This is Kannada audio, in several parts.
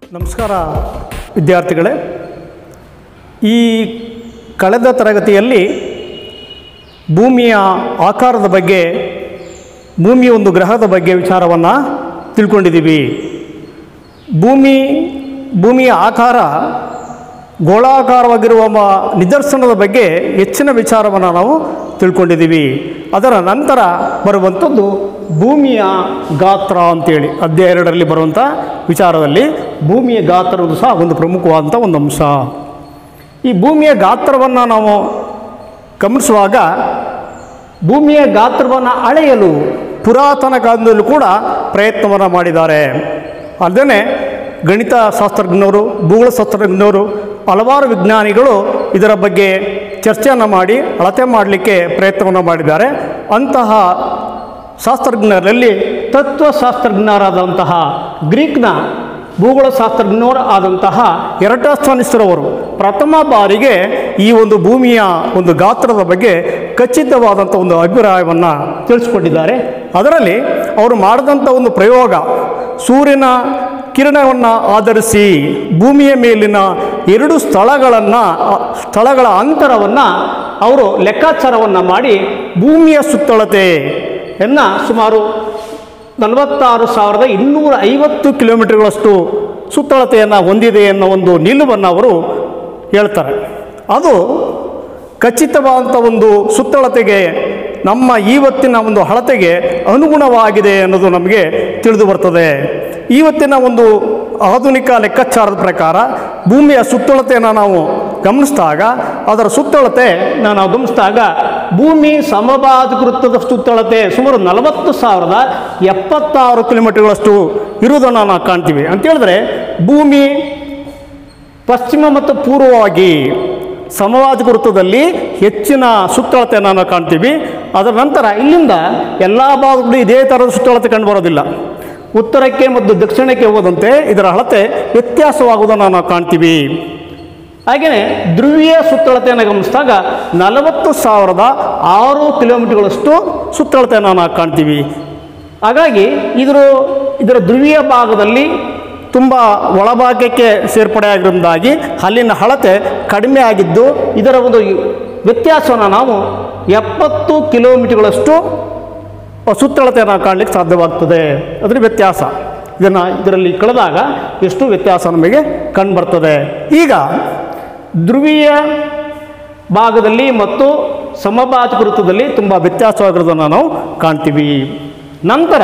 ನಮಸ್ಕಾರ ವಿದ್ಯಾರ್ಥಿಗಳೇ ಈ ಕಳೆದ ತರಗತಿಯಲ್ಲಿ ಭೂಮಿಯ ಆಕಾರದ ಬಗ್ಗೆ ಭೂಮಿಯ ಒಂದು ಗ್ರಹದ ಬಗ್ಗೆ ವಿಚಾರವನ್ನು ತಿಳ್ಕೊಂಡಿದ್ದೀವಿ ಭೂಮಿ ಭೂಮಿಯ ಆಕಾರ ಗೋಳಾಕಾರವಾಗಿರುವ ಮ- ನಿದರ್ಶನದ ಬಗ್ಗೆ ಹೆಚ್ಚಿನ ವಿಚಾರವನ್ನು ನಾವು ತಿಳ್ಕೊಂಡಿದ್ದೀವಿ ಅದರ ನಂತರ ಬರುವಂಥದ್ದು ಭೂಮಿಯ ಗಾತ್ರ ಅಂತೇಳಿ ಅಧ್ಯಾಯ ಎರಡರಲ್ಲಿ ಬರುವಂಥ ವಿಚಾರದಲ್ಲಿ ಭೂಮಿಯ ಗಾತ್ರದ್ದು ಸಹ ಒಂದು ಪ್ರಮುಖವಾದಂಥ ಒಂದು ಅಂಶ ಈ ಭೂಮಿಯ ಗಾತ್ರವನ್ನು ನಾವು ಗಮನಿಸುವಾಗ ಭೂಮಿಯ ಗಾತ್ರವನ್ನು ಅಳೆಯಲು ಪುರಾತನ ಕಾಲದಲ್ಲೂ ಕೂಡ ಪ್ರಯತ್ನವನ್ನು ಮಾಡಿದ್ದಾರೆ ಅಲ್ಲದೆ ಗಣಿತ ಶಾಸ್ತ್ರಜ್ಞರು ಭೂಗೋಳ ಶಾಸ್ತ್ರಜ್ಞರು ಹಲವಾರು ವಿಜ್ಞಾನಿಗಳು ಇದರ ಬಗ್ಗೆ ಚರ್ಚೆಯನ್ನು ಮಾಡಿ ಅಳತೆ ಮಾಡಲಿಕ್ಕೆ ಪ್ರಯತ್ನವನ್ನು ಮಾಡಿದ್ದಾರೆ ಅಂತಹ ಶಾಸ್ತ್ರಜ್ಞರಲ್ಲಿ ತತ್ವಶಾಸ್ತ್ರಜ್ಞರಾದಂತಹ ಗ್ರೀಕ್ನ ಭೂಗೋಳ ಶಾಸ್ತ್ರಜ್ಞರು ಆದಂತಹ ಎರಟಾಸ್ಟಾನಿಸ್ರವರು ಪ್ರಥಮ ಬಾರಿಗೆ ಈ ಒಂದು ಭೂಮಿಯ ಒಂದು ಗಾತ್ರದ ಬಗ್ಗೆ ಖಚಿತವಾದಂಥ ಒಂದು ಅಭಿಪ್ರಾಯವನ್ನು ತಿಳಿಸ್ಕೊಟ್ಟಿದ್ದಾರೆ ಅದರಲ್ಲಿ ಅವರು ಮಾಡಿದಂಥ ಒಂದು ಪ್ರಯೋಗ ಸೂರ್ಯನ ಕಿರಣವನ್ನು ಆಧರಿಸಿ ಭೂಮಿಯ ಮೇಲಿನ ಎರಡು ಸ್ಥಳಗಳನ್ನು ಸ್ಥಳಗಳ ಅಂತರವನ್ನು ಅವರು ಲೆಕ್ಕಾಚಾರವನ್ನು ಮಾಡಿ ಭೂಮಿಯ ಸುತ್ತಳತೆಯನ್ನು ಸುಮಾರು ನಲವತ್ತಾರು ಸಾವಿರದ ಇನ್ನೂರ ಐವತ್ತು ಕಿಲೋಮೀಟರ್ಗಳಷ್ಟು ಸುತ್ತಳತೆಯನ್ನು ಹೊಂದಿದೆ ಅನ್ನೋ ಒಂದು ನಿಲುವನ್ನು ಅವರು ಹೇಳ್ತಾರೆ ಅದು ಖಚಿತವಾದಂಥ ಒಂದು ಸುತ್ತಳತೆಗೆ ನಮ್ಮ ಇವತ್ತಿನ ಒಂದು ಅಳತೆಗೆ ಅನುಗುಣವಾಗಿದೆ ಅನ್ನೋದು ನಮಗೆ ತಿಳಿದು ಬರ್ತದೆ ಇವತ್ತಿನ ಒಂದು ಆಧುನಿಕ ಲೆಕ್ಕಾಚಾರದ ಪ್ರಕಾರ ಭೂಮಿಯ ಸುತ್ತಳತೆಯನ್ನು ನಾವು ಗಮನಿಸಿದಾಗ ಅದರ ಸುತ್ತಳತೆ ನಾವು ಗಮನಿಸಿದಾಗ ಭೂಮಿ ಸಮಬಾಧಕೃತದ ಸುತ್ತಳತೆ ಸುಮಾರು ನಲವತ್ತು ಸಾವಿರದ ಎಪ್ಪತ್ತಾರು ಕಿಲೋಮೀಟರ್ಗಳಷ್ಟು ಇರುವುದನ್ನು ನಾವು ಕಾಣ್ತೀವಿ ಅಂತ ಹೇಳಿದ್ರೆ ಭೂಮಿ ಪಶ್ಚಿಮ ಮತ್ತು ಪೂರ್ವವಾಗಿ ಸಮವಾದ ವೃತ್ತದಲ್ಲಿ ಹೆಚ್ಚಿನ ಸುತ್ತಳತೆಯನ್ನು ನಾವು ಕಾಣ್ತೀವಿ ಅದರ ನಂತರ ಇಲ್ಲಿಂದ ಎಲ್ಲ ಭಾಗಗಳು ಇದೇ ಥರದ ಸುತ್ತಳತೆ ಕಂಡು ಬರೋದಿಲ್ಲ ಉತ್ತರಕ್ಕೆ ಮತ್ತು ದಕ್ಷಿಣಕ್ಕೆ ಹೋದಂತೆ ಇದರ ಅಳತೆ ವ್ಯತ್ಯಾಸವಾಗುವುದನ್ನು ನಾವು ಕಾಣ್ತೀವಿ ಹಾಗೆಯೇ ಧ್ರುವೀಯ ಸುತ್ತಳತೆಯನ್ನು ಗಮನಿಸಿದಾಗ ನಲವತ್ತು ಸಾವಿರದ ಆರು ಕಿಲೋಮೀಟರ್ಗಳಷ್ಟು ಸುತ್ತಳತೆಯನ್ನು ನಾವು ಕಾಣ್ತೀವಿ ಹಾಗಾಗಿ ಇದರ ಇದರ ಧ್ರುವೀಯ ಭಾಗದಲ್ಲಿ ತುಂಬ ಒಳಭಾಗಕ್ಕೆ ಸೇರ್ಪಡೆ ಆಗಿರೋದಾಗಿ ಅಲ್ಲಿನ ಅಳತೆ ಕಡಿಮೆ ಆಗಿದ್ದು ಇದರ ಒಂದು ವ್ಯತ್ಯಾಸವನ್ನು ನಾವು ಎಪ್ಪತ್ತು ಕಿಲೋಮೀಟರ್ಗಳಷ್ಟು ಸುತ್ತಳತೆಯನ್ನು ಕಾಣಲಿಕ್ಕೆ ಸಾಧ್ಯವಾಗ್ತದೆ ಅದರ ವ್ಯತ್ಯಾಸ ಇದನ್ನು ಇದರಲ್ಲಿ ಕಳೆದಾಗ ಎಷ್ಟು ವ್ಯತ್ಯಾಸ ನಮಗೆ ಕಂಡುಬರ್ತದೆ ಈಗ ಧ್ರುವೀಯ ಭಾಗದಲ್ಲಿ ಮತ್ತು ಸಮಭಾಜಕ ವೃತ್ತದಲ್ಲಿ ತುಂಬ ವ್ಯತ್ಯಾಸವಾಗಿರೋದನ್ನು ನಾವು ಕಾಣ್ತೀವಿ ನಂತರ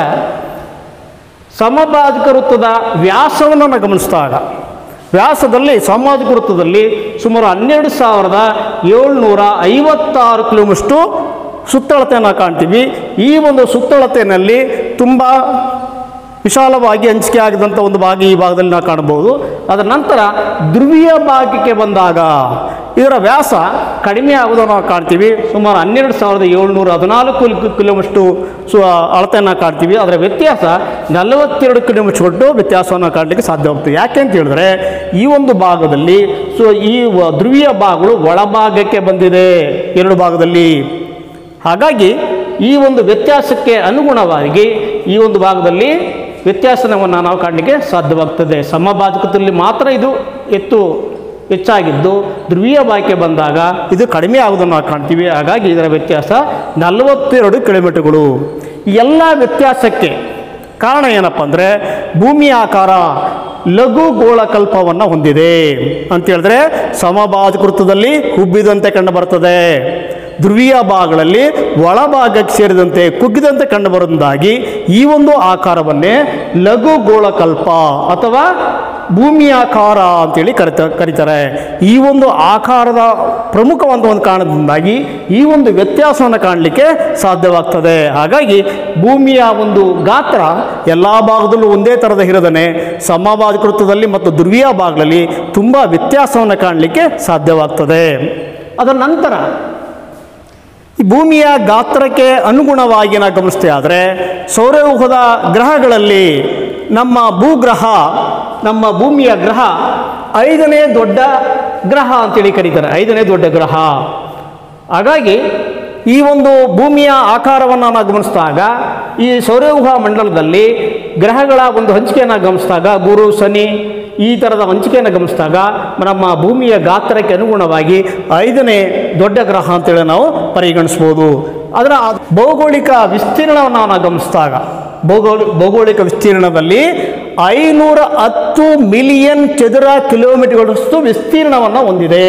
ಸಮಭಾಜಕ ವೃತ್ತದ ವ್ಯಾಸವನ್ನು ನಾವು ಗಮನಿಸಿದಾಗ ವ್ಯಾಸದಲ್ಲಿ ಸಾಮಾಜಿಕ ವೃತ್ತದಲ್ಲಿ ಸುಮಾರು ಹನ್ನೆರಡು ಸಾವಿರದ ಏಳ್ನೂರ ಐವತ್ತಾರು ಕಿಲೋಮೀಟರ್ಷ್ಟು ಸುತ್ತಳತೆಯನ್ನು ಕಾಣ್ತೀವಿ ಈ ಒಂದು ಸುತ್ತಳತೆಯಲ್ಲಿ ತುಂಬ ವಿಶಾಲವಾಗಿ ಹಂಚಿಕೆ ಆಗಿದಂಥ ಒಂದು ಭಾಗ ಈ ಭಾಗದಲ್ಲಿ ನಾವು ಕಾಣಬಹುದು ಅದರ ನಂತರ ಧ್ರುವೀಯ ಭಾಗಕ್ಕೆ ಬಂದಾಗ ಇದರ ವ್ಯಾಸ ಕಡಿಮೆ ಆಗೋದನ್ನು ನಾವು ಕಾಣ್ತೀವಿ ಸುಮಾರು ಹನ್ನೆರಡು ಸಾವಿರದ ಏಳ್ನೂರ ಹದಿನಾಲ್ಕು ಕಿಲೋಮೀಟರ್ ಸು ಅಳತೆಯನ್ನು ಕಾಣ್ತೀವಿ ಅದರ ವ್ಯತ್ಯಾಸ ನಲವತ್ತೆರಡು ಕಿಲೋಮೀಟರ್ ಕೊಟ್ಟು ವ್ಯತ್ಯಾಸವನ್ನು ಕಾಣಲಿಕ್ಕೆ ಸಾಧ್ಯವಾಗ್ತದೆ ಯಾಕೆ ಅಂತ ಹೇಳಿದ್ರೆ ಈ ಒಂದು ಭಾಗದಲ್ಲಿ ಸೊ ಈ ವ- ಧ್ರುವೀಯ ಭಾಗಗಳು ಒಳಭಾಗಕ್ಕೆ ಬಂದಿದೆ ಎರಡು ಭಾಗದಲ್ಲಿ ಹಾಗಾಗಿ ಈ ಒಂದು ವ್ಯತ್ಯಾಸಕ್ಕೆ ಅನುಗುಣವಾಗಿ ಈ ಒಂದು ಭಾಗದಲ್ಲಿ ವ್ಯತ್ಯಾಸವನ್ನು ನಾವು ಕಾಣಲಿಕ್ಕೆ ಸಾಧ್ಯವಾಗ್ತದೆ ಸಮಭಾಜಕದಲ್ಲಿ ಮಾತ್ರ ಇದು ಎತ್ತು ಹೆಚ್ಚಾಗಿದ್ದು ಧ್ರುವೀಯ ಭಾಗಕ್ಕೆ ಬಂದಾಗ ಇದು ಕಡಿಮೆ ಆಗುವುದನ್ನು ನಾವು ಕಾಣ್ತೀವಿ ಹಾಗಾಗಿ ಇದರ ವ್ಯತ್ಯಾಸ ನಲವತ್ತೆರಡು ಕಿಲೋಮೀಟರ್ಗಳು ಈ ಎಲ್ಲ ವ್ಯತ್ಯಾಸಕ್ಕೆ ಕಾರಣ ಏನಪ್ಪ ಅಂದರೆ ಭೂಮಿಯ ಆಕಾರ ಲಘು ಗೋಳಕಲ್ಪವನ್ನು ಹೊಂದಿದೆ ಅಂತ ಹೇಳಿದ್ರೆ ಸಮಭಾಜಕೃತದಲ್ಲಿ ಉಬ್ಬಿದಂತೆ ಕಂಡು ಬರ್ತದೆ ಧ್ರುವೀಯ ಭಾಗಗಳಲ್ಲಿ ಒಳಭಾಗಕ್ಕೆ ಸೇರಿದಂತೆ ಕುಗ್ಗಿದಂತೆ ಕಂಡುಬರುವುದಾಗಿ ಈ ಒಂದು ಆಕಾರವನ್ನೇ ಲಘು ಗೋಳಕಲ್ಪ ಅಥವಾ ಭೂಮಿ ಆಕಾರ ಅಂತೇಳಿ ಕರಿತ ಕರೀತಾರೆ ಈ ಒಂದು ಆಕಾರದ ಪ್ರಮುಖವಾದ ಒಂದು ಕಾರಣದಿಂದಾಗಿ ಈ ಒಂದು ವ್ಯತ್ಯಾಸವನ್ನು ಕಾಣಲಿಕ್ಕೆ ಸಾಧ್ಯವಾಗ್ತದೆ ಹಾಗಾಗಿ ಭೂಮಿಯ ಒಂದು ಗಾತ್ರ ಎಲ್ಲ ಭಾಗದಲ್ಲೂ ಒಂದೇ ಥರದ ಇರದನೆ ಸಮಭಾಜಕೃತದಲ್ಲಿ ಮತ್ತು ಧ್ರುವೀಯ ಭಾಗಗಳಲ್ಲಿ ತುಂಬ ವ್ಯತ್ಯಾಸವನ್ನು ಕಾಣಲಿಕ್ಕೆ ಸಾಧ್ಯವಾಗ್ತದೆ ಅದರ ನಂತರ ಈ ಭೂಮಿಯ ಗಾತ್ರಕ್ಕೆ ಅನುಗುಣವಾಗಿ ನಾವು ಗಮನಿಸ್ತೇ ಆದರೆ ಸೌರವ್ಯೂಹದ ಗ್ರಹಗಳಲ್ಲಿ ನಮ್ಮ ಭೂಗ್ರಹ ನಮ್ಮ ಭೂಮಿಯ ಗ್ರಹ ಐದನೇ ದೊಡ್ಡ ಗ್ರಹ ಅಂತೇಳಿ ಕರೀತಾರೆ ಐದನೇ ದೊಡ್ಡ ಗ್ರಹ ಹಾಗಾಗಿ ಈ ಒಂದು ಭೂಮಿಯ ಆಕಾರವನ್ನು ನಾವು ಗಮನಿಸಿದಾಗ ಈ ಸೌರವ್ಯೂಹ ಮಂಡಲದಲ್ಲಿ ಗ್ರಹಗಳ ಒಂದು ಹಂಚಿಕೆಯನ್ನು ಗಮನಿಸಿದಾಗ ಗುರು ಶನಿ ಈ ಥರದ ಹಂಚಿಕೆಯನ್ನು ಗಮನಿಸಿದಾಗ ನಮ್ಮ ಭೂಮಿಯ ಗಾತ್ರಕ್ಕೆ ಅನುಗುಣವಾಗಿ ಐದನೇ ದೊಡ್ಡ ಗ್ರಹ ಅಂತೇಳಿ ನಾವು ಪರಿಗಣಿಸ್ಬೋದು ಅದರ ಭೌಗೋಳಿಕ ವಿಸ್ತೀರ್ಣವನ್ನು ನಾವು ಗಮನಿಸಿದಾಗ ಭೌಗೋಳಿ ಭೌಗೋಳಿಕ ವಿಸ್ತೀರ್ಣದಲ್ಲಿ ಐನೂರ ಹತ್ತು ಮಿಲಿಯನ್ ಚದುರ ಕಿಲೋಮೀಟರ್ಗಳಷ್ಟು ವಿಸ್ತೀರ್ಣವನ್ನು ಹೊಂದಿದೆ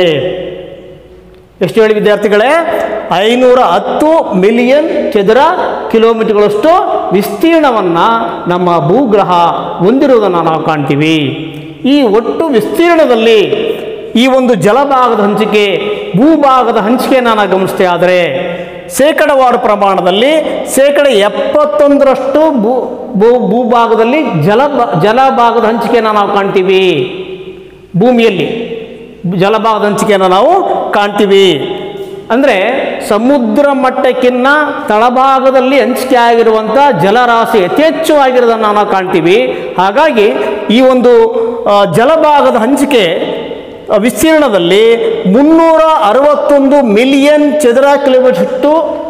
ಎಷ್ಟು ಹೇಳಿ ವಿದ್ಯಾರ್ಥಿಗಳೇ ಐನೂರ ಹತ್ತು ಮಿಲಿಯನ್ ಚದುರ ಕಿಲೋಮೀಟರ್ಗಳಷ್ಟು ವಿಸ್ತೀರ್ಣವನ್ನು ನಮ್ಮ ಭೂಗ್ರಹ ಹೊಂದಿರುವುದನ್ನು ನಾವು ಕಾಣ್ತೀವಿ ಈ ಒಟ್ಟು ವಿಸ್ತೀರ್ಣದಲ್ಲಿ ಈ ಒಂದು ಜಲಭಾಗದ ಹಂಚಿಕೆ ಭೂಭಾಗದ ಹಂಚಿಕೆಯನ್ನು ನಾವು ಗಮನಿಸ್ತೇ ಆದರೆ ಶೇಕಡವಾರು ಪ್ರಮಾಣದಲ್ಲಿ ಶೇಕಡ ಎಪ್ಪತ್ತೊಂದರಷ್ಟು ಭೂ ಭೂ ಭೂಭಾಗದಲ್ಲಿ ಜಲ ಜಲಭಾಗದ ಹಂಚಿಕೆಯನ್ನು ನಾವು ಕಾಣ್ತೀವಿ ಭೂಮಿಯಲ್ಲಿ ಜಲಭಾಗದ ಹಂಚಿಕೆಯನ್ನು ನಾವು ಕಾಣ್ತೀವಿ ಅಂದರೆ ಸಮುದ್ರ ಮಟ್ಟಕ್ಕಿಂತ ತಳಭಾಗದಲ್ಲಿ ಹಂಚಿಕೆ ಆಗಿರುವಂಥ ಜಲರಾಶಿ ಯಥೇಚ್ಛವಾಗಿರೋದನ್ನು ನಾವು ಕಾಣ್ತೀವಿ ಹಾಗಾಗಿ ಈ ಒಂದು ಆ, ಜಲಭಾಗದ ಹಂಚಿಕೆ ಆ, ವಿಸ್ತೀರ್ಣದಲ್ಲಿ ಮುನ್ನೂರ ಅರವತ್ತೊಂದು ಮಿಲಿಯನ್ ಚದರ ಕಿಲೋಮೀಟರ್ಷ್ಟು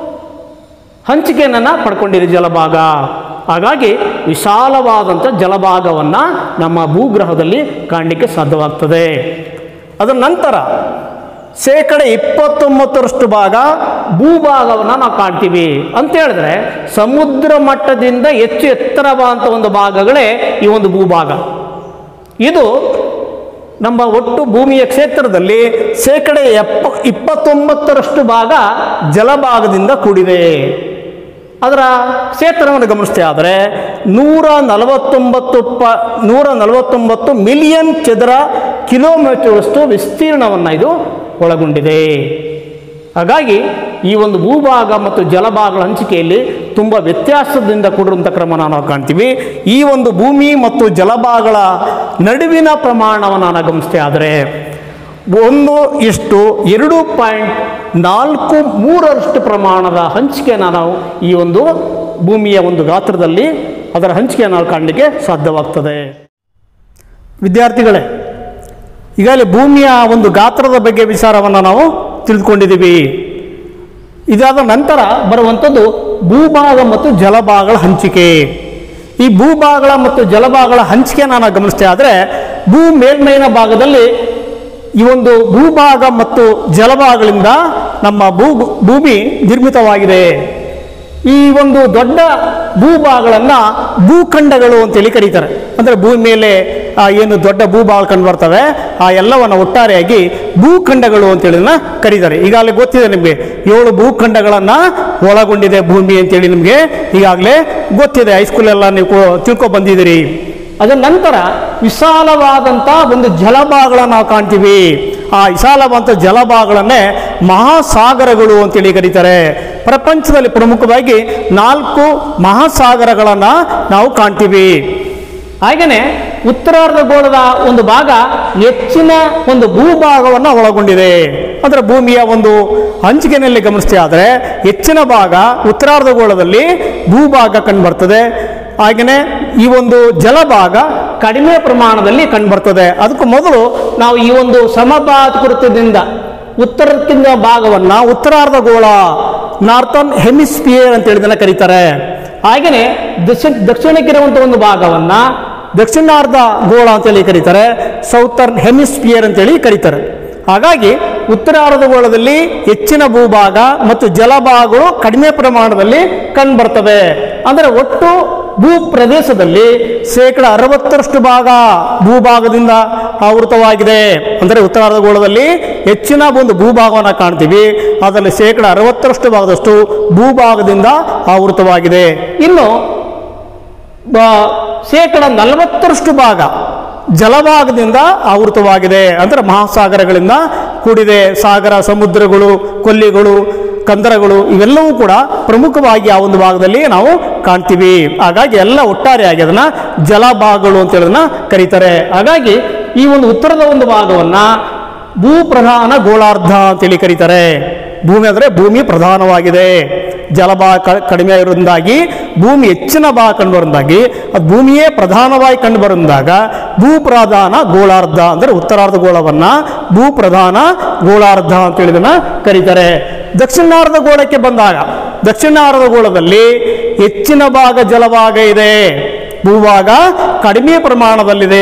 ಹಂಚಿಕೆಯನ್ನು ಪಡ್ಕೊಂಡಿದೆ ಜಲಭಾಗ ಹಾಗಾಗಿ ವಿಶಾಲವಾದಂಥ ಜಲಭಾಗವನ್ನು ನಮ್ಮ ಭೂಗ್ರಹದಲ್ಲಿ ಕಾಣಲಿಕ್ಕೆ ಸಾಧ್ಯವಾಗ್ತದೆ ಅದರ ನಂತರ ಶೇಕಡ ಇಪ್ಪತ್ತೊಂಬತ್ತರಷ್ಟು ಭಾಗ ಭೂಭಾಗವನ್ನು ನಾವು ಕಾಣ್ತೀವಿ ಅಂತ ಹೇಳಿದ್ರೆ ಸಮುದ್ರ ಮಟ್ಟದಿಂದ ಹೆಚ್ಚು ಎತ್ತರವಾದಂಥ ಒಂದು ಭಾಗಗಳೇ ಈ ಒಂದು ಭೂಭಾಗ ಇದು ನಮ್ಮ ಒಟ್ಟು ಭೂಮಿಯ ಕ್ಷೇತ್ರದಲ್ಲಿ ಶೇಕಡ ಎಪ್ಪ ಇಪ್ಪತ್ತೊಂಬತ್ತರಷ್ಟು ಭಾಗ ಜಲಭಾಗದಿಂದ ಕೂಡಿದೆ ಅದರ ಕ್ಷೇತ್ರವನ್ನು ಗಮನಿಸ್ತೇ ಆದರೆ ನೂರ ನಲವತ್ತೊಂಬತ್ತು ಪ ನೂರ ನಲವತ್ತೊಂಬತ್ತು ಮಿಲಿಯನ್ ಚದರ ಕಿಲೋಮೀಟರ್ಷ್ಟು ವಿಸ್ತೀರ್ಣವನ್ನು ಇದು ಒಳಗೊಂಡಿದೆ ಹಾಗಾಗಿ ಈ ಒಂದು ಭೂಭಾಗ ಮತ್ತು ಜಲಭಾಗಗಳ ಹಂಚಿಕೆಯಲ್ಲಿ ತುಂಬ ವ್ಯತ್ಯಾಸದಿಂದ ಕೂಡಿರುವಂಥ ಕ್ರಮನ ನಾವು ಕಾಣ್ತೀವಿ ಈ ಒಂದು ಭೂಮಿ ಮತ್ತು ಜಲಭಾಗಗಳ ನಡುವಿನ ಪ್ರಮಾಣವನ್ನು ನಾವು ಗಮನಿಸ್ತೇ ಆದರೆ ಒಂದು ಇಷ್ಟು ಎರಡು ಪಾಯಿಂಟ್ ನಾಲ್ಕು ಮೂರರಷ್ಟು ಪ್ರಮಾಣದ ಹಂಚಿಕೆಯನ್ನು ನಾವು ಈ ಒಂದು ಭೂಮಿಯ ಒಂದು ಗಾತ್ರದಲ್ಲಿ ಅದರ ಹಂಚಿಕೆಯನ್ನು ನಾವು ಕಾಣಲಿಕ್ಕೆ ಸಾಧ್ಯವಾಗ್ತದೆ ವಿದ್ಯಾರ್ಥಿಗಳೇ ಈಗಾಗಲೇ ಭೂಮಿಯ ಒಂದು ಗಾತ್ರದ ಬಗ್ಗೆ ವಿಚಾರವನ್ನು ನಾವು ತಿಳಿದುಕೊಂಡಿದ್ದೀವಿ ಇದಾದ ನಂತರ ಬರುವಂಥದ್ದು ಭೂಭಾಗ ಮತ್ತು ಜಲಭಾಗಗಳ ಹಂಚಿಕೆ ಈ ಭೂಭಾಗಗಳ ಮತ್ತು ಜಲಭಾಗಗಳ ಹಂಚಿಕೆಯನ್ನು ನಾವು ಗಮನಿಸ್ತೇ ಆದರೆ ಭೂ ಮೇಲ್ಮೈನ ಭಾಗದಲ್ಲಿ ಈ ಒಂದು ಭೂಭಾಗ ಮತ್ತು ಜಲಭಾಗಗಳಿಂದ ನಮ್ಮ ಭೂ ಭೂಮಿ ನಿರ್ಮಿತವಾಗಿದೆ ಈ ಒಂದು ದೊಡ್ಡ ಭೂಭಾಗಗಳನ್ನು ಭೂಖಂಡಗಳು ಅಂತೇಳಿ ಕರೀತಾರೆ ಅಂದರೆ ಭೂಮಿ ಮೇಲೆ ಆ, ಏನು ದೊಡ್ಡ ಭೂಭಾಗ ಕಂಡು ಬರ್ತವೆ ಆ ಎಲ್ಲವನ್ನು ಒಟ್ಟಾರೆಯಾಗಿ ಭೂಖಂಡಗಳು ಅಂತೇಳಿ ಅದನ್ನ ಕರೀತಾರೆ ಈಗಾಗಲೇ ಗೊತ್ತಿದೆ ನಿಮಗೆ ಏಳು ಭೂಖಂಡಗಳನ್ನು ಒಳಗೊಂಡಿದೆ ಭೂಮಿ ಅಂತೇಳಿ ನಿಮಗೆ ಈಗಾಗಲೇ ಗೊತ್ತಿದೆ ಹೈಸ್ಕೂಲೆಲ್ಲ ನೀವು ಕೋ- ತಿಳ್ಕೊ ಬಂದಿದ್ದೀರಿ ಅದರ ನಂತರ ವಿಶಾಲವಾದಂಥ ಒಂದು ಜಲಭಾಗಗಳನ್ನು ನಾವು ಕಾಣ್ತೀವಿ ಆ ವಿಶಾಲವಾದಂಥ ಜಲಭಾಗಗಳನ್ನೇ ಮಹಾಸಾಗರಗಳು ಅಂತೇಳಿ ಕರೀತಾರೆ ಪ್ರಪಂಚದಲ್ಲಿ ಪ್ರಮುಖವಾಗಿ ನಾಲ್ಕು ಮಹಾಸಾಗರಗಳನ್ನು ನಾವು ಕಾಣ್ತೀವಿ ಹಾಗೆಯೇ ಉತ್ತರಾರ್ಧಗೋಳದ ಒಂದು ಭಾಗ ಹೆಚ್ಚಿನ ಒಂದು ಭೂಭಾಗವನ್ನು ಒಳಗೊಂಡಿದೆ ಅಂದರೆ ಭೂಮಿಯ ಒಂದು ಹಂಚಿಕೆಯಲ್ಲಿ ಗಮನಿಸ್ತೇ ಆದರೆ ಹೆಚ್ಚಿನ ಭಾಗ ಉತ್ತರಾರ್ಧಗೋಳದಲ್ಲಿ ಭೂಭಾಗ ಕಂಡುಬರ್ತದೆ ಹಾಗೆಯೇ ಈ ಒಂದು ಜಲಭಾಗ ಕಡಿಮೆ ಪ್ರಮಾಣದಲ್ಲಿ ಕಂಡುಬರ್ತದೆ ಅದಕ್ಕೂ ಮೊದಲು ನಾವು ಈ ಒಂದು ಸಮಭಾತಕೃತದಿಂದ ಉತ್ತರಕ್ಕಿಂತ ಭಾಗವನ್ನು ಉತ್ತರಾರ್ಧಗೋಳ ನಾರ್ತನ್ ಹೆಮಿಸ್ಫಿಯರ್ ಅಂತ ಹೇಳಿದನ್ನ ಕರೀತಾರೆ ಹಾಗೆಯೇ ದಕ್ಷಿಣ ದಕ್ಷಿಣಕ್ಕಿರುವಂಥ ಒಂದು ಭಾಗವನ್ನು ದಕ್ಷಿಣಾರ್ಧ ಗೋಳ ಅಂತೇಳಿ ಕರೀತಾರೆ ಸೌತರ್ನ್ ಹೆಮಿಸ್ಫಿಯರ್ ಅಂತೇಳಿ ಕರೀತಾರೆ ಹಾಗಾಗಿ ಉತ್ತರಾರ್ಧ ಗೋಳದಲ್ಲಿ ಹೆಚ್ಚಿನ ಭೂಭಾಗ ಮತ್ತು ಜಲಭಾಗಗಳು ಕಡಿಮೆ ಪ್ರಮಾಣದಲ್ಲಿ ಕಂಡುಬರ್ತವೆ ಅಂದರೆ ಒಟ್ಟು ಭೂ ಪ್ರದೇಶದಲ್ಲಿ ಶೇಕಡ ಅರವತ್ತರಷ್ಟು ಭಾಗ ಭೂಭಾಗದಿಂದ ಆವೃತವಾಗಿದೆ ಅಂದರೆ ಉತ್ತರಾರ್ಧಗೋಳದಲ್ಲಿ ಹೆಚ್ಚಿನ ಒಂದು ಭೂಭಾಗವನ್ನು ಕಾಣ್ತೀವಿ ಅದರಲ್ಲಿ ಶೇಕಡ ಅರವತ್ತರಷ್ಟು ಭಾಗದಷ್ಟು ಭೂಭಾಗದಿಂದ ಆವೃತವಾಗಿದೆ ಇನ್ನು ಬ- ಶೇಕಡ ನಲವತ್ತರಷ್ಟು ಭಾಗ ಜಲಭಾಗದಿಂದ ಆವೃತವಾಗಿದೆ ಅಂದರೆ ಮಹಾಸಾಗರಗಳಿಂದ ಕೂಡಿದೆ ಸಾಗರ ಸಮುದ್ರಗಳು ಕೊಲ್ಲಿಗಳು ಕಂದರಗಳು ಇವೆಲ್ಲವೂ ಕೂಡ ಪ್ರಮುಖವಾಗಿ ಆ ಒಂದು ಭಾಗದಲ್ಲಿ ನಾವು ಕಾಣ್ತೀವಿ ಹಾಗಾಗಿ ಎಲ್ಲ ಒಟ್ಟಾರೆಯಾಗಿ ಅದನ್ನ ಜಲಭಾಗಗಳು ಅಂತ ಹೇಳೋದನ್ನ ಕರೀತಾರೆ ಹಾಗಾಗಿ ಈ ಒಂದು ಉತ್ತರದ ಒಂದು ಭಾಗವನ್ನ ಭೂಪ್ರಧಾನ ಗೋಳಾರ್ಧ ಅಂತೇಳಿ ಕರೀತಾರೆ ಭೂಮಿ ಅಂದರೆ ಭೂಮಿ ಪ್ರಧಾನವಾಗಿದೆ ಜಲಭಾಗ ಕ- ಕಡಿಮೆ ಇರೋದ್ರಿಂದಾಗಿ ಭೂಮಿ ಹೆಚ್ಚಿನ ಭಾಗ ಕಂಡು ಬರೋದಾಗಿ ಅದು ಭೂಮಿಯೇ ಪ್ರಧಾನವಾಗಿ ಕಂಡು ಬರೋದಾಗ ಭೂಪ್ರಧಾನ ಗೋಳಾರ್ಧ ಅಂದರೆ ಉತ್ತರಾರ್ಧ ಗೋಳವನ್ನು ಭೂಪ್ರಧಾನ ಗೋಳಾರ್ಧ ಅಂತ ಹೇಳಿದನ್ನ ಕರೀತಾರೆ ದಕ್ಷಿಣಾರ್ಧ ಗೋಳಕ್ಕೆ ಬಂದಾಗ ದಕ್ಷಿಣಾರ್ಧ ಗೋಳದಲ್ಲಿ ಹೆಚ್ಚಿನ ಭಾಗ ಜಲಭಾಗ ಇದೆ ಭೂಭಾಗ ಕಡಿಮೆ ಪ್ರಮಾಣದಲ್ಲಿದೆ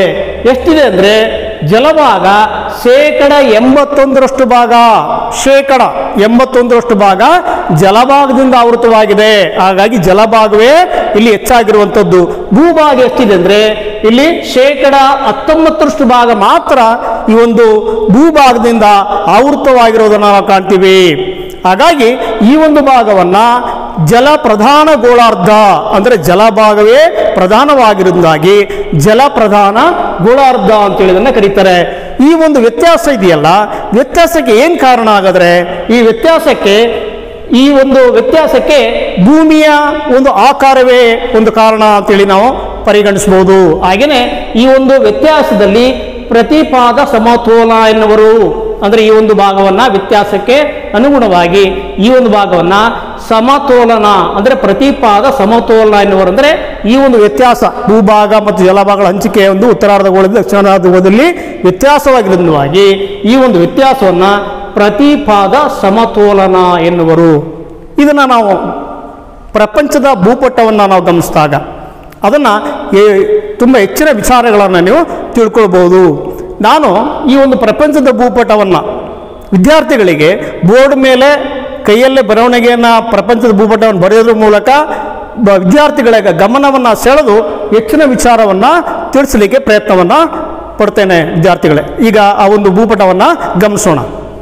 ಎಷ್ಟಿದೆ ಅಂದರೆ ಜಲಭಾಗ ಶೇಕಡ ಎಂಬತ್ತೊಂದರಷ್ಟು ಭಾಗ ಶೇಕಡ ಎಂಬತ್ತೊಂದರಷ್ಟು ಭಾಗ ಜಲಭಾಗದಿಂದ ಆವೃತವಾಗಿದೆ ಹಾಗಾಗಿ ಜಲಭಾಗವೇ ಇಲ್ಲಿ ಹೆಚ್ಚಾಗಿರುವಂಥದ್ದು ಭೂಭಾಗ ಎಷ್ಟಿದೆ ಅಂದರೆ ಇಲ್ಲಿ ಶೇಕಡ ಹತ್ತೊಂಬತ್ತರಷ್ಟು ಭಾಗ ಮಾತ್ರ ಈ ಒಂದು ಭೂಭಾಗದಿಂದ ಆವೃತವಾಗಿರೋದನ್ನು ನಾವು ಕಾಣ್ತೀವಿ ಹಾಗಾಗಿ ಈ ಒಂದು ಭಾಗವನ್ನ ಜಲ ಪ್ರಧಾನ ಗೋಳಾರ್ಧ ಅಂದರೆ ಜಲಭಾಗವೇ ಪ್ರಧಾನವಾಗಿರೋದಾಗಿ ಜಲ ಪ್ರಧಾನ ಗೋಳಾರ್ಧ ಅಂತೇಳಿ ಇದನ್ನ ಕರೀತಾರೆ ಈ ಒಂದು ವ್ಯತ್ಯಾಸ ಇದೆಯಲ್ಲ ವ್ಯತ್ಯಾಸಕ್ಕೆ ಏನು ಕಾರಣ ಹಾಗಾದ್ರೆ ಈ ವ್ಯತ್ಯಾಸಕ್ಕೆ ಈ ಒಂದು ವ್ಯತ್ಯಾಸಕ್ಕೆ ಭೂಮಿಯ ಒಂದು ಆಕಾರವೇ ಒಂದು ಕಾರಣ ಅಂತೇಳಿ ನಾವು ಪರಿಗಣಿಸಬಹುದು ಹಾಗೆಯೇ ಈ ಒಂದು ವ್ಯತ್ಯಾಸದಲ್ಲಿ ಪ್ರತಿಪಾದ ಸಮತೋಲ ಎನ್ನುವರು ಅಂದರೆ ಈ ಒಂದು ಭಾಗವನ್ನ ವ್ಯತ್ಯಾಸಕ್ಕೆ ಅನುಗುಣವಾಗಿ ಈ ಒಂದು ಭಾಗವನ್ನ ಸಮತೋಲನ ಅಂದರೆ ಪ್ರತಿಪಾದ ಸಮತೋಲನ ಎನ್ನುವರು ಅಂದರೆ ಈ ಒಂದು ವ್ಯತ್ಯಾಸ ಭೂಭಾಗ ಮತ್ತು ಜಲಭಾಗಗಳ ಹಂಚಿಕೆ ಒಂದು ಉತ್ತರಾರ್ಧಗೋಳದಿಂದ ದಕ್ಷಿಣಾರ್ಧಗೋಳದಲ್ಲಿ ವ್ಯತ್ಯಾಸವಾಗಿರುವುದಾಗಿ ಈ ಒಂದು ವ್ಯತ್ಯಾಸವನ್ನ ಪ್ರತಿಪಾದ ಸಮತೋಲನ ಎನ್ನುವರು ಇದನ್ನು ನಾವು ಪ್ರಪಂಚದ ಭೂಪಟವನ್ನು ನಾವು ಗಮನಿಸಿದಾಗ ಅದನ್ನು ತುಂಬ ಹೆಚ್ಚಿನ ವಿಚಾರಗಳನ್ನು ನೀವು ತಿಳ್ಕೊಳ್ಬೋದು ನಾನು ಈ ಒಂದು ಪ್ರಪಂಚದ ಭೂಪಟವನ್ನು ವಿದ್ಯಾರ್ಥಿಗಳಿಗೆ ಬೋರ್ಡ್ ಮೇಲೆ ಕೈಯಲ್ಲೇ ಬರವಣಿಗೆಯನ್ನು ಪ್ರಪಂಚದ ಭೂಪಟವನ್ನು ಬರೆಯೋದ್ರ ಮೂಲಕ ಬ- ವಿದ್ಯಾರ್ಥಿಗಳ ಗಮನವನ್ನು ಸೆಳೆದು ಹೆಚ್ಚಿನ ವಿಚಾರವನ್ನು ತಿಳಿಸಲಿಕ್ಕೆ ಪ್ರಯತ್ನವನ್ನು ಪಡ್ತೇನೆ ವಿದ್ಯಾರ್ಥಿಗಳೇ ಈಗ ಆ ಒಂದು ಭೂಪಟವನ್ನು ಗಮನಿಸೋಣ